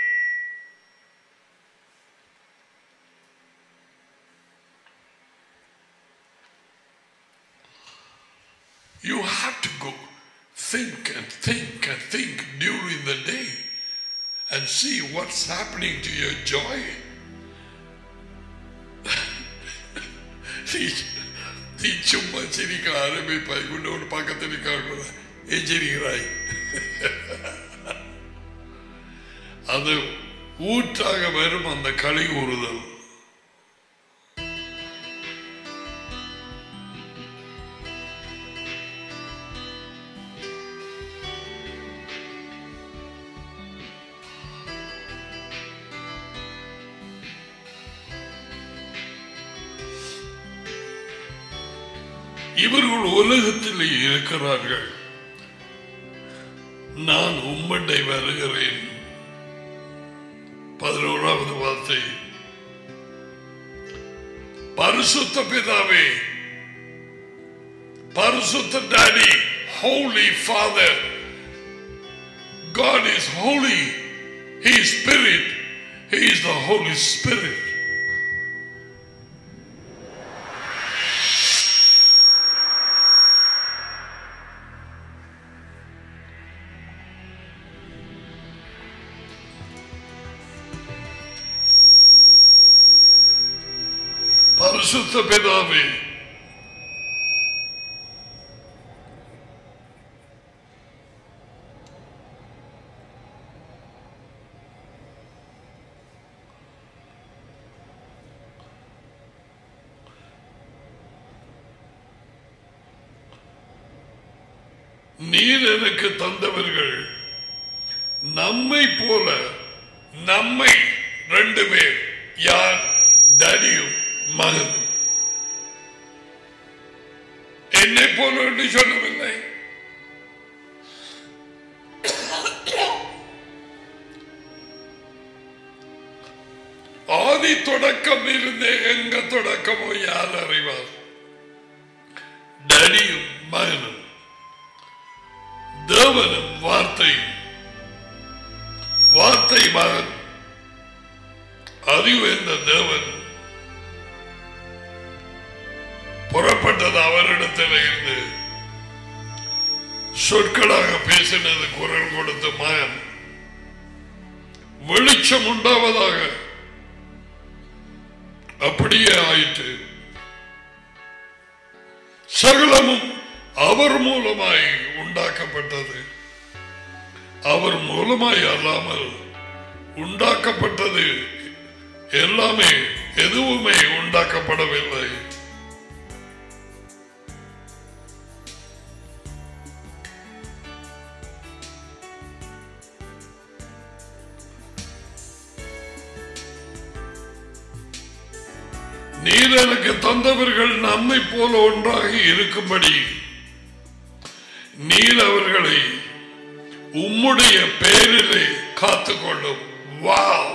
You have to go think and think and think during the day and see what's happening to your joy. நீ நீ சும்மா சிரிக்க ஆரம்பிப்பாய் உன்னோடு பக்கத்தில் இருக்காங்க எச்சிரிக்கிறாய் அது ஊற்றாக வரும் அந்த களி கூறுதல் இவர்கள் உலகத்திலே இருக்கிறார்கள் நான் உம்மண்டை வருகிறேன் பதினோராவது வார்த்தை பரிசுத்த பிதாவே பரிசுத்த daddy holy father God is holy. He is spirit. He is the Holy Spirit. பரிசுத்த பிதாவே நீர் எனக்கு தந்தவர்கள் நம்மை போல நம்மை ரெண்டு பேர் யார் தடியும் மகனும் என்னை போல என்று சொல்லவில்லை ஆதி தொடக்கம் இருந்தே எங்க தொடக்கமோ யார் அறிவார் டடியும் மகனும் தேவனும் வார்த்தையும் வார்த்தை மகன் அறிவு என்ற தேவன் புறப்பட்டது அவரிடத்தில் இருந்து சொற்களாக பேசினது குரல் கொடுத்த மகன் வெளிச்சம் உண்டாவதாக அப்படியே ஆயிற்று சகலமும் அவர் மூலமாய் உண்டாக்கப்பட்டது அவர் மூலமாய் அல்லாமல் உண்டாக்கப்பட்டது எல்லாமே எதுவுமே உண்டாக்கப்படவில்லை நீர் எனக்கு தந்தவர்கள் நம்மை போல ஒன்றாக இருக்கும்படி நீர் அவர்களை உம்முடைய பெயரிலே காத்துக்கொள்ளும் வாவ்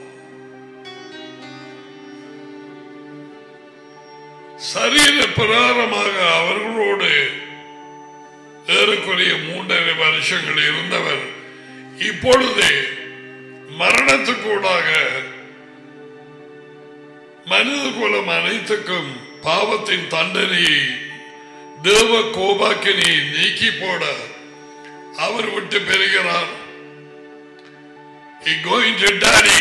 சரீர பிரகாரமாக அவர்களோடு ஏறக்குறைய மூன்றரை வருஷங்கள் இருந்தவர் இப்பொழுதே மரணத்துக்கூடாக மனித குலம் அனைத்துக்கும் பாவத்தின் தண்டனையை தேவ கோபாக்கினை நீக்கி போட அவர் விட்டு பெறுகிறார் He going to daddy.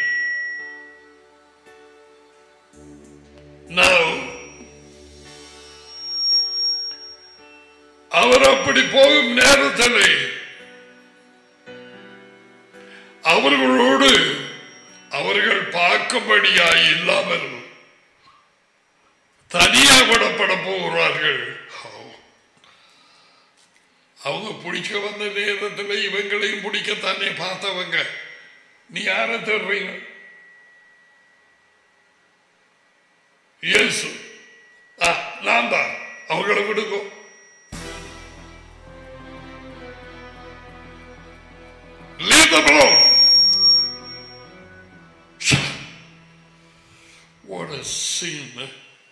Now, அவர் அப்படி போகும் நேரத்தில் அவர்களோடு அவர்கள் பார்க்கும்படியாய் இல்லாமல் தனியாக விடப்பட போகிறார்கள் அவங்க பிடிக்க வந்த நேரத்தில் இவங்களையும் பிடிக்கத்தானே பார்த்தவங்க நீ யார தேடுறீங்க இயேசு ஆ, நான் தான் அவங்களை விடுங்க Leave them alone. What a scene. eh?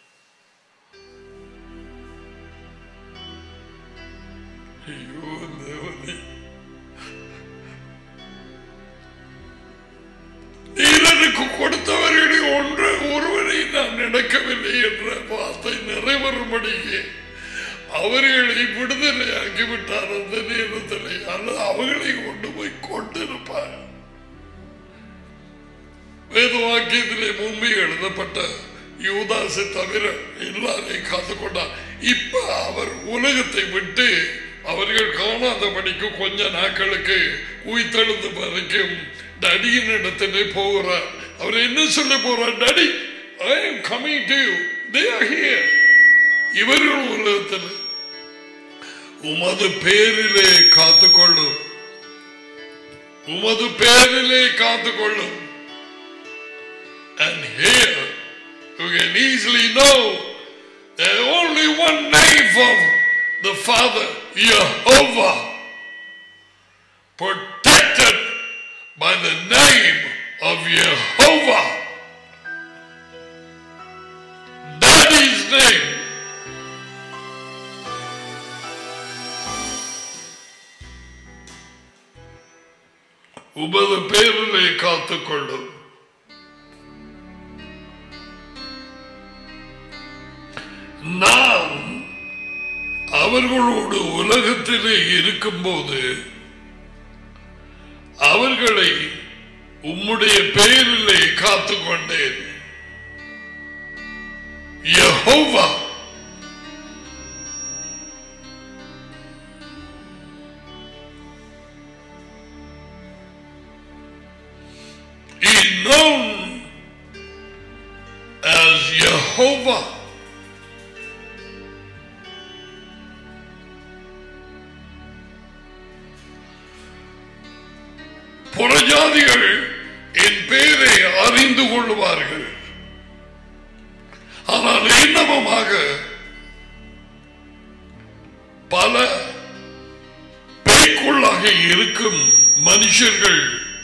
ஐயோ தேவனே நீர் எனக்கு கொடுத்தவர்களில் ஒன்று ஒருவரை நான் நடக்கவில்லை என்ற வார்த்தை நிறைவேறும்படியே அவர்களை விடுதலை ஆக்கிவிட்டார் அந்த நேரத்தில் அல்லது அவர்களை கொண்டு போய் கொண்டிருப்பார் வேத வாக்கியத்திலே முன்பு எழுதப்பட்ட யூதாசை தவிர எல்லாரையும் காத்துக்கொண்டார் இப்ப அவர் உலகத்தை விட்டு அவர்கள் காணாதபடிக்கு கொஞ்ச நாட்களுக்கு உயிர்த்தெழுந்து வரைக்கும் டடியின் இடத்திலே போகிறார் அவர் என்ன சொல்ல போறார் டடி ஐ am coming to you they are here இவர்கள் உலகத்தில் உமது பேரிலே காத்துக்கொள்ளும் உமது பேரிலே காத்துக்கொள்ளும் And here you can easily know There's only one name for the Father, Jehovah, protected by the name of Jehovah. Daddy's name. உமது பேரிலே காத்துக்கொள்ளும் நாம் அவர்களோடு உலகத்திலே இருக்கும்போது அவர்களை உம்முடைய பெயரிலே காத்துக்கொண்டேன் Jehovah is known as Jehovah. புறஜாதிகள் என் பெயரை அறிந்து கொள்வார்கள் ஆனால் இன்னமுமாக பல பேய்க்குள்ளாக இருக்கும் மனுஷர்கள்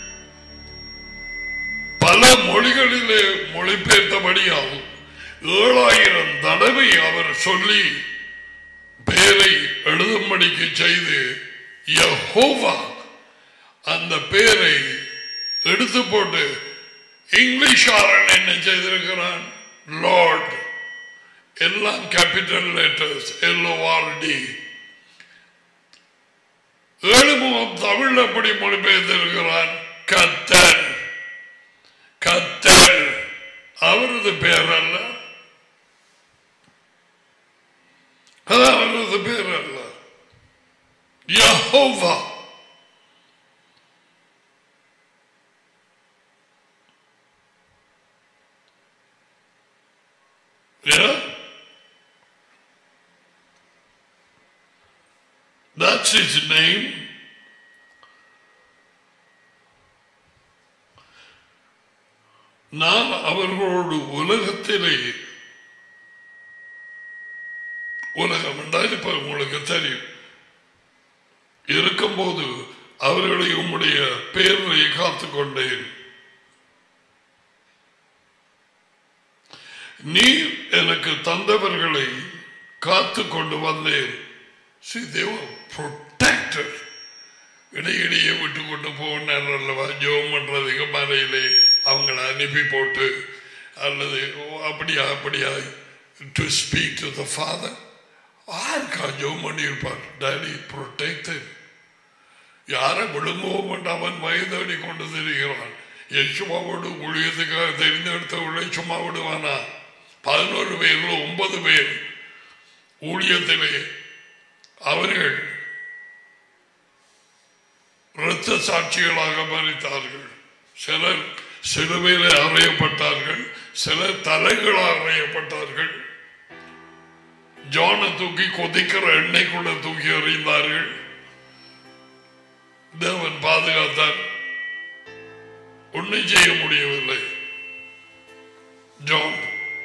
பல மொழிகளிலே மொழிபெயர்த்தபடியால் ஏழாயிரம் தடவை அவர் சொல்லி பெயரை எழுதும்படிக்கு செய்து யஹோவா அந்த பெயரை எடுத்து போட்டு இங்கிலீஷாரன் என்ன செய்திருக்கிறான் லார்ட் எல்லாம் கேபிட்டல் லெட்டர்ஸ் எல்ஓஆர்டி ஏழு முகம் தமிழ் அப்படி மொழிபெயர்த்திருக்கிறான் கத்தர் கத்தர் அவரது பேர் அல்ல அது அவரது பேர் அல்ல Jehovah Yeah? That's his name. நான் அவர்களோடு உலகத்திலே உலகம் என்றால் இப்ப உங்களுக்கு தெரியும் இருக்கும்போது அவர்களை உம்முடைய பேரை காத்துக்கொண்டேன் நீர் எனக்கு தந்தவர்களை காத்து கொண்டு வந்தேன் See, they were protected. இடையிடையே விட்டு கொண்டு போனார் அல்லவா ஜோம் பண்றதுக்கு மலையிலே அவங்கள அனுப்பி போட்டு அல்லது ஓ, அப்படியா அப்படியா to speak to the father யாருக்கா ஜோம் பண்ணியிருப்பார் டேடி ப்ரொடெக்டட் யாரை விழுங்கவும் கொண்டு அவன் வயதடி கொண்டு திரிகிறான் யசுமாவோடு ஊழியத்துக்காக தெரிந்தெடுத்தவர்களை சும்மா விடுவானா பதினோரு பேர்ல ஒன்பது பேர் ஊழியத்திலே அவர்கள் இரத்த சாட்சிகளாக மறித்தார்கள் சிலர் சிலுவையிலே அறையப்பட்டார்கள் சிலர் தலைகளாக அறையப்பட்டார்கள் ஜானை தூக்கி கொதிக்கிற எண்ணெய்க்குள்ள தூக்கி எறிந்தார்கள் தேவன் பாதுகாத்தார் ஒன்றும் செய்ய முடியவில்லை John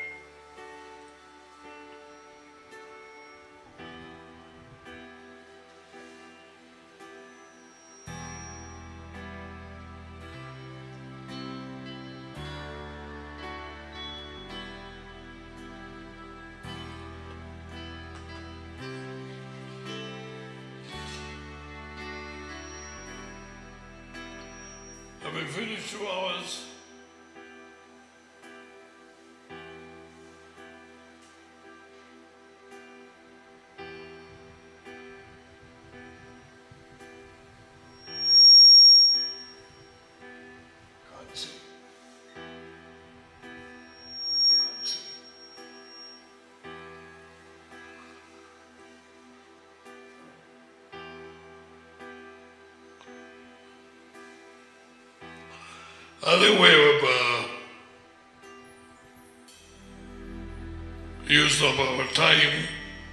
Have we finished two hours? Can't see. Can't see. I think we have uh, used up our time.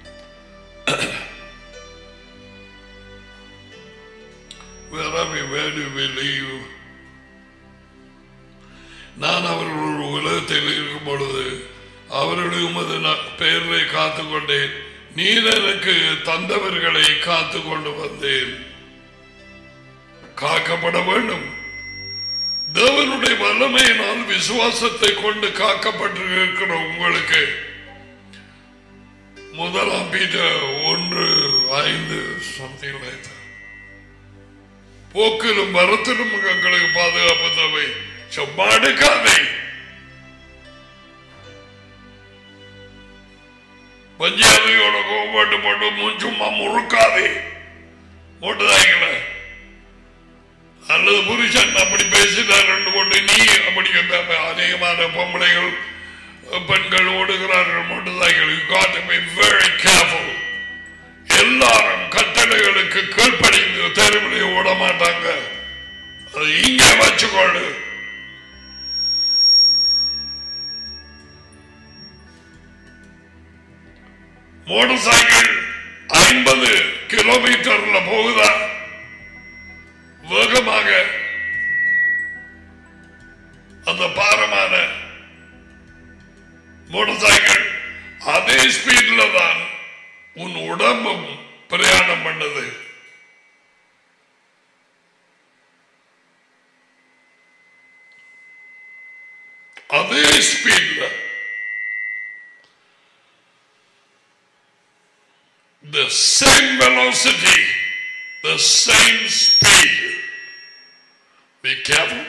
Where are we? Where do we leave? நான் அவர்கள் ஒரு உலகத்தில் இருக்கும் பொழுது அவர் அவர்களுடைய உமது ந- பெயரை காத்து கொண்டேன் நீர் எனக்கு தந்தவர்களை காத்து கொண்டு வந்தேன் காக்கப்பட வேண்டும் தேவனுடைய வல்லமையினால் விசுவாசத்தை கொண்டு காக்கப்பட்டிருக்கிற உங்களுக்கு முதலாம் பீட்டர் ஒன்று ஐந்து something like that. போக்கிலும் மரத்திலும் எங்களுக்கு பாதுகாப்பு தேவை சும்மா எடுக்காதே பஞ்சாபியோட கோபாட்டு போட்டு மு- சும்மா முறுக்காதே போட்டுதாங்கள அல்லது புருஷன் அப்படி பேசினார் ரெண்டு போட்டு நீ அப்படி பே- அநேகமான பொம்பளைகள் பெண்கள் ஓடுகிறார்கள் motorcycle you got to be very careful எல்லாரும் கட்டளைகளுக்கு கீழ்ப்படிந்து தெருவிலே ஓட மாட்டாங்க அது இங்கே வச்சுக்கொள்ளு மோட்டார் சைக்கிள் ஐம்பது கிலோமீட்டர்ல போகுதா வேகமாக அந்த பாரமான மோட்டார் சைக்கிள் அதே ஸ்பீட்ல தான் உன் உடம்பும் பிரயாணம் பண்ணது அதே ஸ்பீட்ல the same velocity, the same speed. Be careful.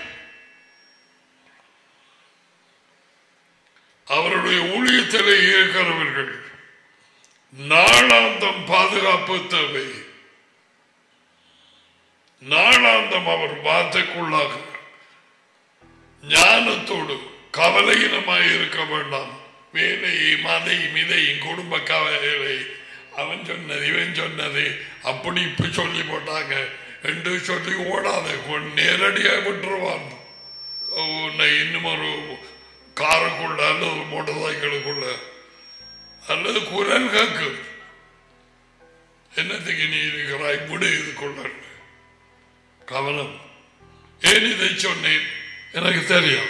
அவருடைய ஊழியத்திலே இருக்கிறவர்கள் நாளாந்தம் பாதுகாப்பு தேவை நாளாந்தம் அவர் வார்த்தைக்குள்ளாக ஞானத்தோடு கவலையினமாய் இருக்க வேண்டாம் வேலையும் அதையும் இதையும் குடும்ப கவலை அவன் சொன்னது இவன் சொன்னது அப்படி இப்படி சொல்லி போட்டாங்க என்று சொல்லி ஓடாத கொ- நேரடியா விட்டுருவான் உன்னை இன்னும் ஒரு காருக்குள்ள அல்லது மோட்டார் சைக்கிளுக்குள்ள அல்லது குரல் கேட்கும் என்னத்துக்கு நீ இருக்கிறாய் விடு இதுக்குள்ள கவனம் ஏன் இதை சொன்னேன் எனக்கு தெரியும்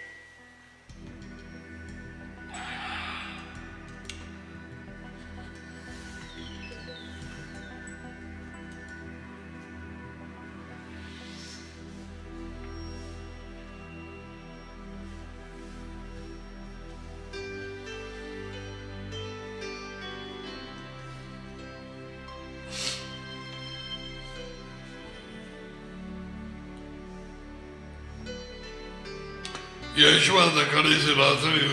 யேசுவா அந்த கடைசி ராத்திரி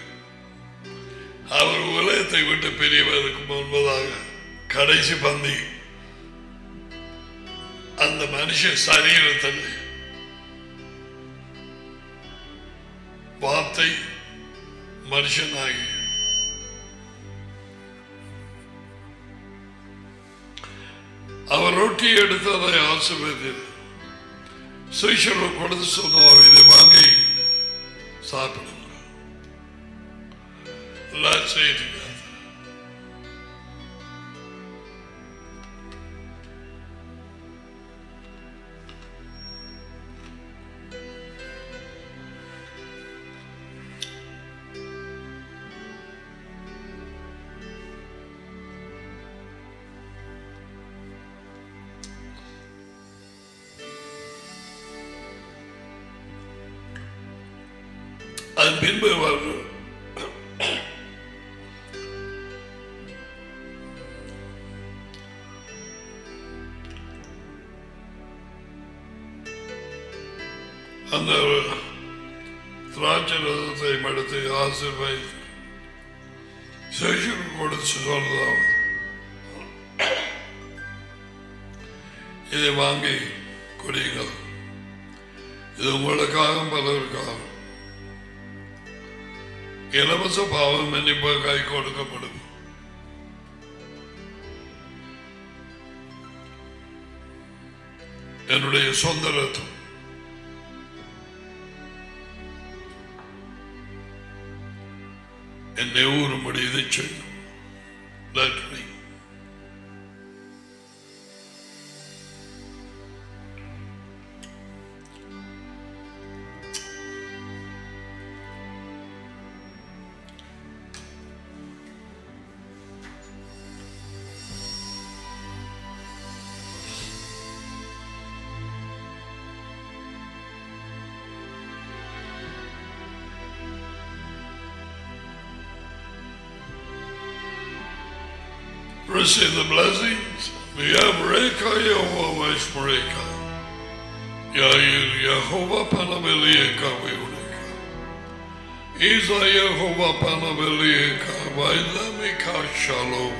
அவர் உலகத்தை விட்டு பிரிவதற்கு முன்பதாக கடைசி பந்தி அந்த மனுஷ சரீரத்தில் வார்த்தை மனுஷனாகி அவர் ரொட்டி எடுத்ததை ஆசிர்வதித்தார் சுவிஷர்கள் கொடுத்து சொன்னார் இதை வாங்கி சாப்பிடுங்க Let's eat together. அதன் பின்பு அவர்கள் அந்த திராட்சை ரசத்தை எடுத்து ஆசீர்வதித்து சேஷனுக்கு கொடுத்து சொல்றதாவது இதை வாங்கி குடியுங்கள் இது உங்களுக்காக பலருக்காக இலவச பாவம் மன்னிப்புக்காய் கொடுக்கப்படும் என்னுடைய சொந்த ரத்தம் என்னை ஊறும்படி இதை செய்யும் Let me. receive the blessings. Yavreka Yehova Shmureka. Yair Yehova Panavelieka Viureka. Isa Yehova Panavelieka Vailamika Shalom.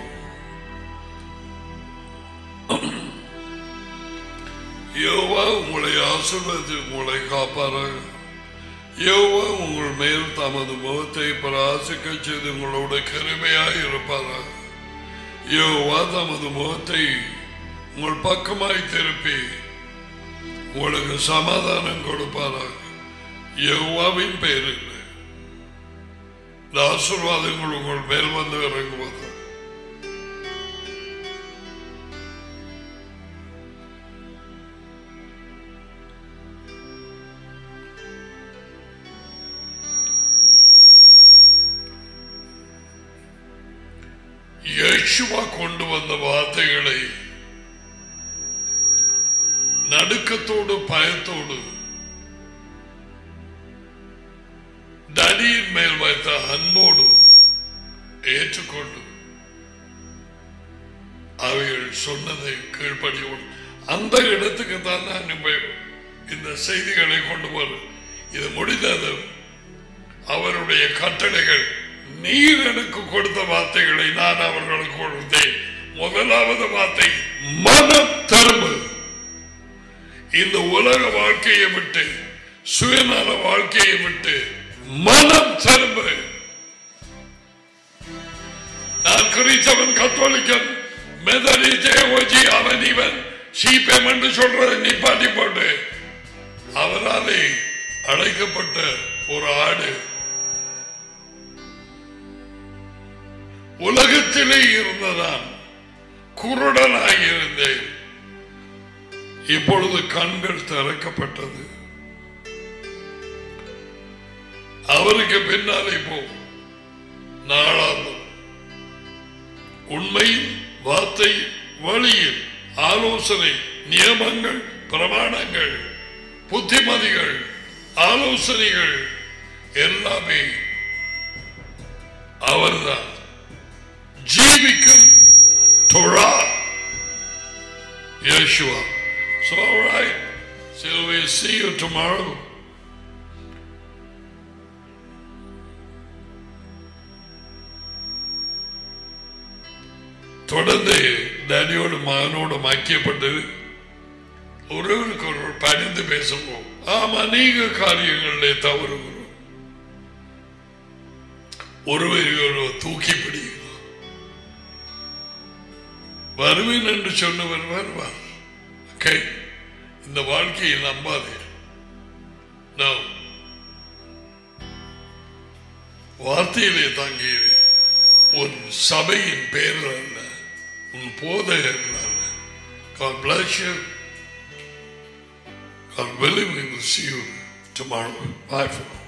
யோவா உங்களை ஆசிர்வதி உங்களை காப்பாராக யோவா உங்கள் மேல் தமது முகத்தை பராசிக்க செய்து உங்களோட கருமையாக இருப்பாராக யோவா தமது முகத்தை உங்கள் பக்கமாய் திருப்பி உங்களுக்கு சமாதானம் கொடுப்பாராக யோவாவின் பேரில் இந்த ஆசீர்வாதங்கள் உங்கள் மேல் வந்து இறங்குவதாக யேசுவா கொண்டு வந்த வார்த்தைகளை நடுக்கத்தோடு பயத்தோடு தடியின் மேல் வைத்த அன்போடு ஏற்றுக்கொண்டு அவைகள் சொன்னதை கீழ்ப்படியோடு அந்த இடத்துக்கு தான் நான் இப்ப இந்த செய்திகளை கொண்டு வரும் இது முடிந்தது அவருடைய கட்டளைகள் நீர் எனக்கு கொடுத்த வார்த்தைகளை நான் அவர்களுக்கு கொடுத்தேன் முதலாவது வார்த்தை மனம் தரும்பு இந்த உலக வாழ்க்கையை விட்டு சுயநல வாழ்க்கையை விட்டு மனம் தரும்பு நான் கிறிஸ்தவன் கத்தோலிக்கன் மெதடி ஜெயவோஜி அவன் இவன் சீப்பம் என்று சொல்றதை நிப்பாட்டி போட்டு அவராலே அழைக்கப்பட்ட ஒரு ஆடு உலகத்திலே இருந்ததான் குருடனாக இருந்தேன் இப்பொழுது கண்கள் திறக்கப்பட்டது அவருக்கு பின்னாலே போ நாளாந்தம் உண்மையின் வார்த்தை வழியில் ஆலோசனை நியமங்கள் பிரமாணங்கள் புத்திமதிகள் ஆலோசனைகள் எல்லாமே அவர்தான் ஜீவிக்கும் Torah. Yeshua. So, all right. So, we'll see you tomorrow. தொடர்ந்து டேடியோட மகனோட ஐக்கியப்பட்டு ஒருவருக்கு ஒருவர் பணிந்து பேசுவோம் ஆமா நீங்க காரியங்களிலே தவறுகிறோம் ஒருவரை ஒருவர் தூக்கி பிடிக்கிறோம் வருவேன் என்று சொன்னவர் வருவார் ஓகே இந்த வாழ்க்கையை நம்பாதே No. வார்த்தையிலே தங்கியது உன் சபையின் பேரில் அல்ல உன் போதகர்கள் அல்ல God bless you. God willing, we will see you tomorrow. Bye for now.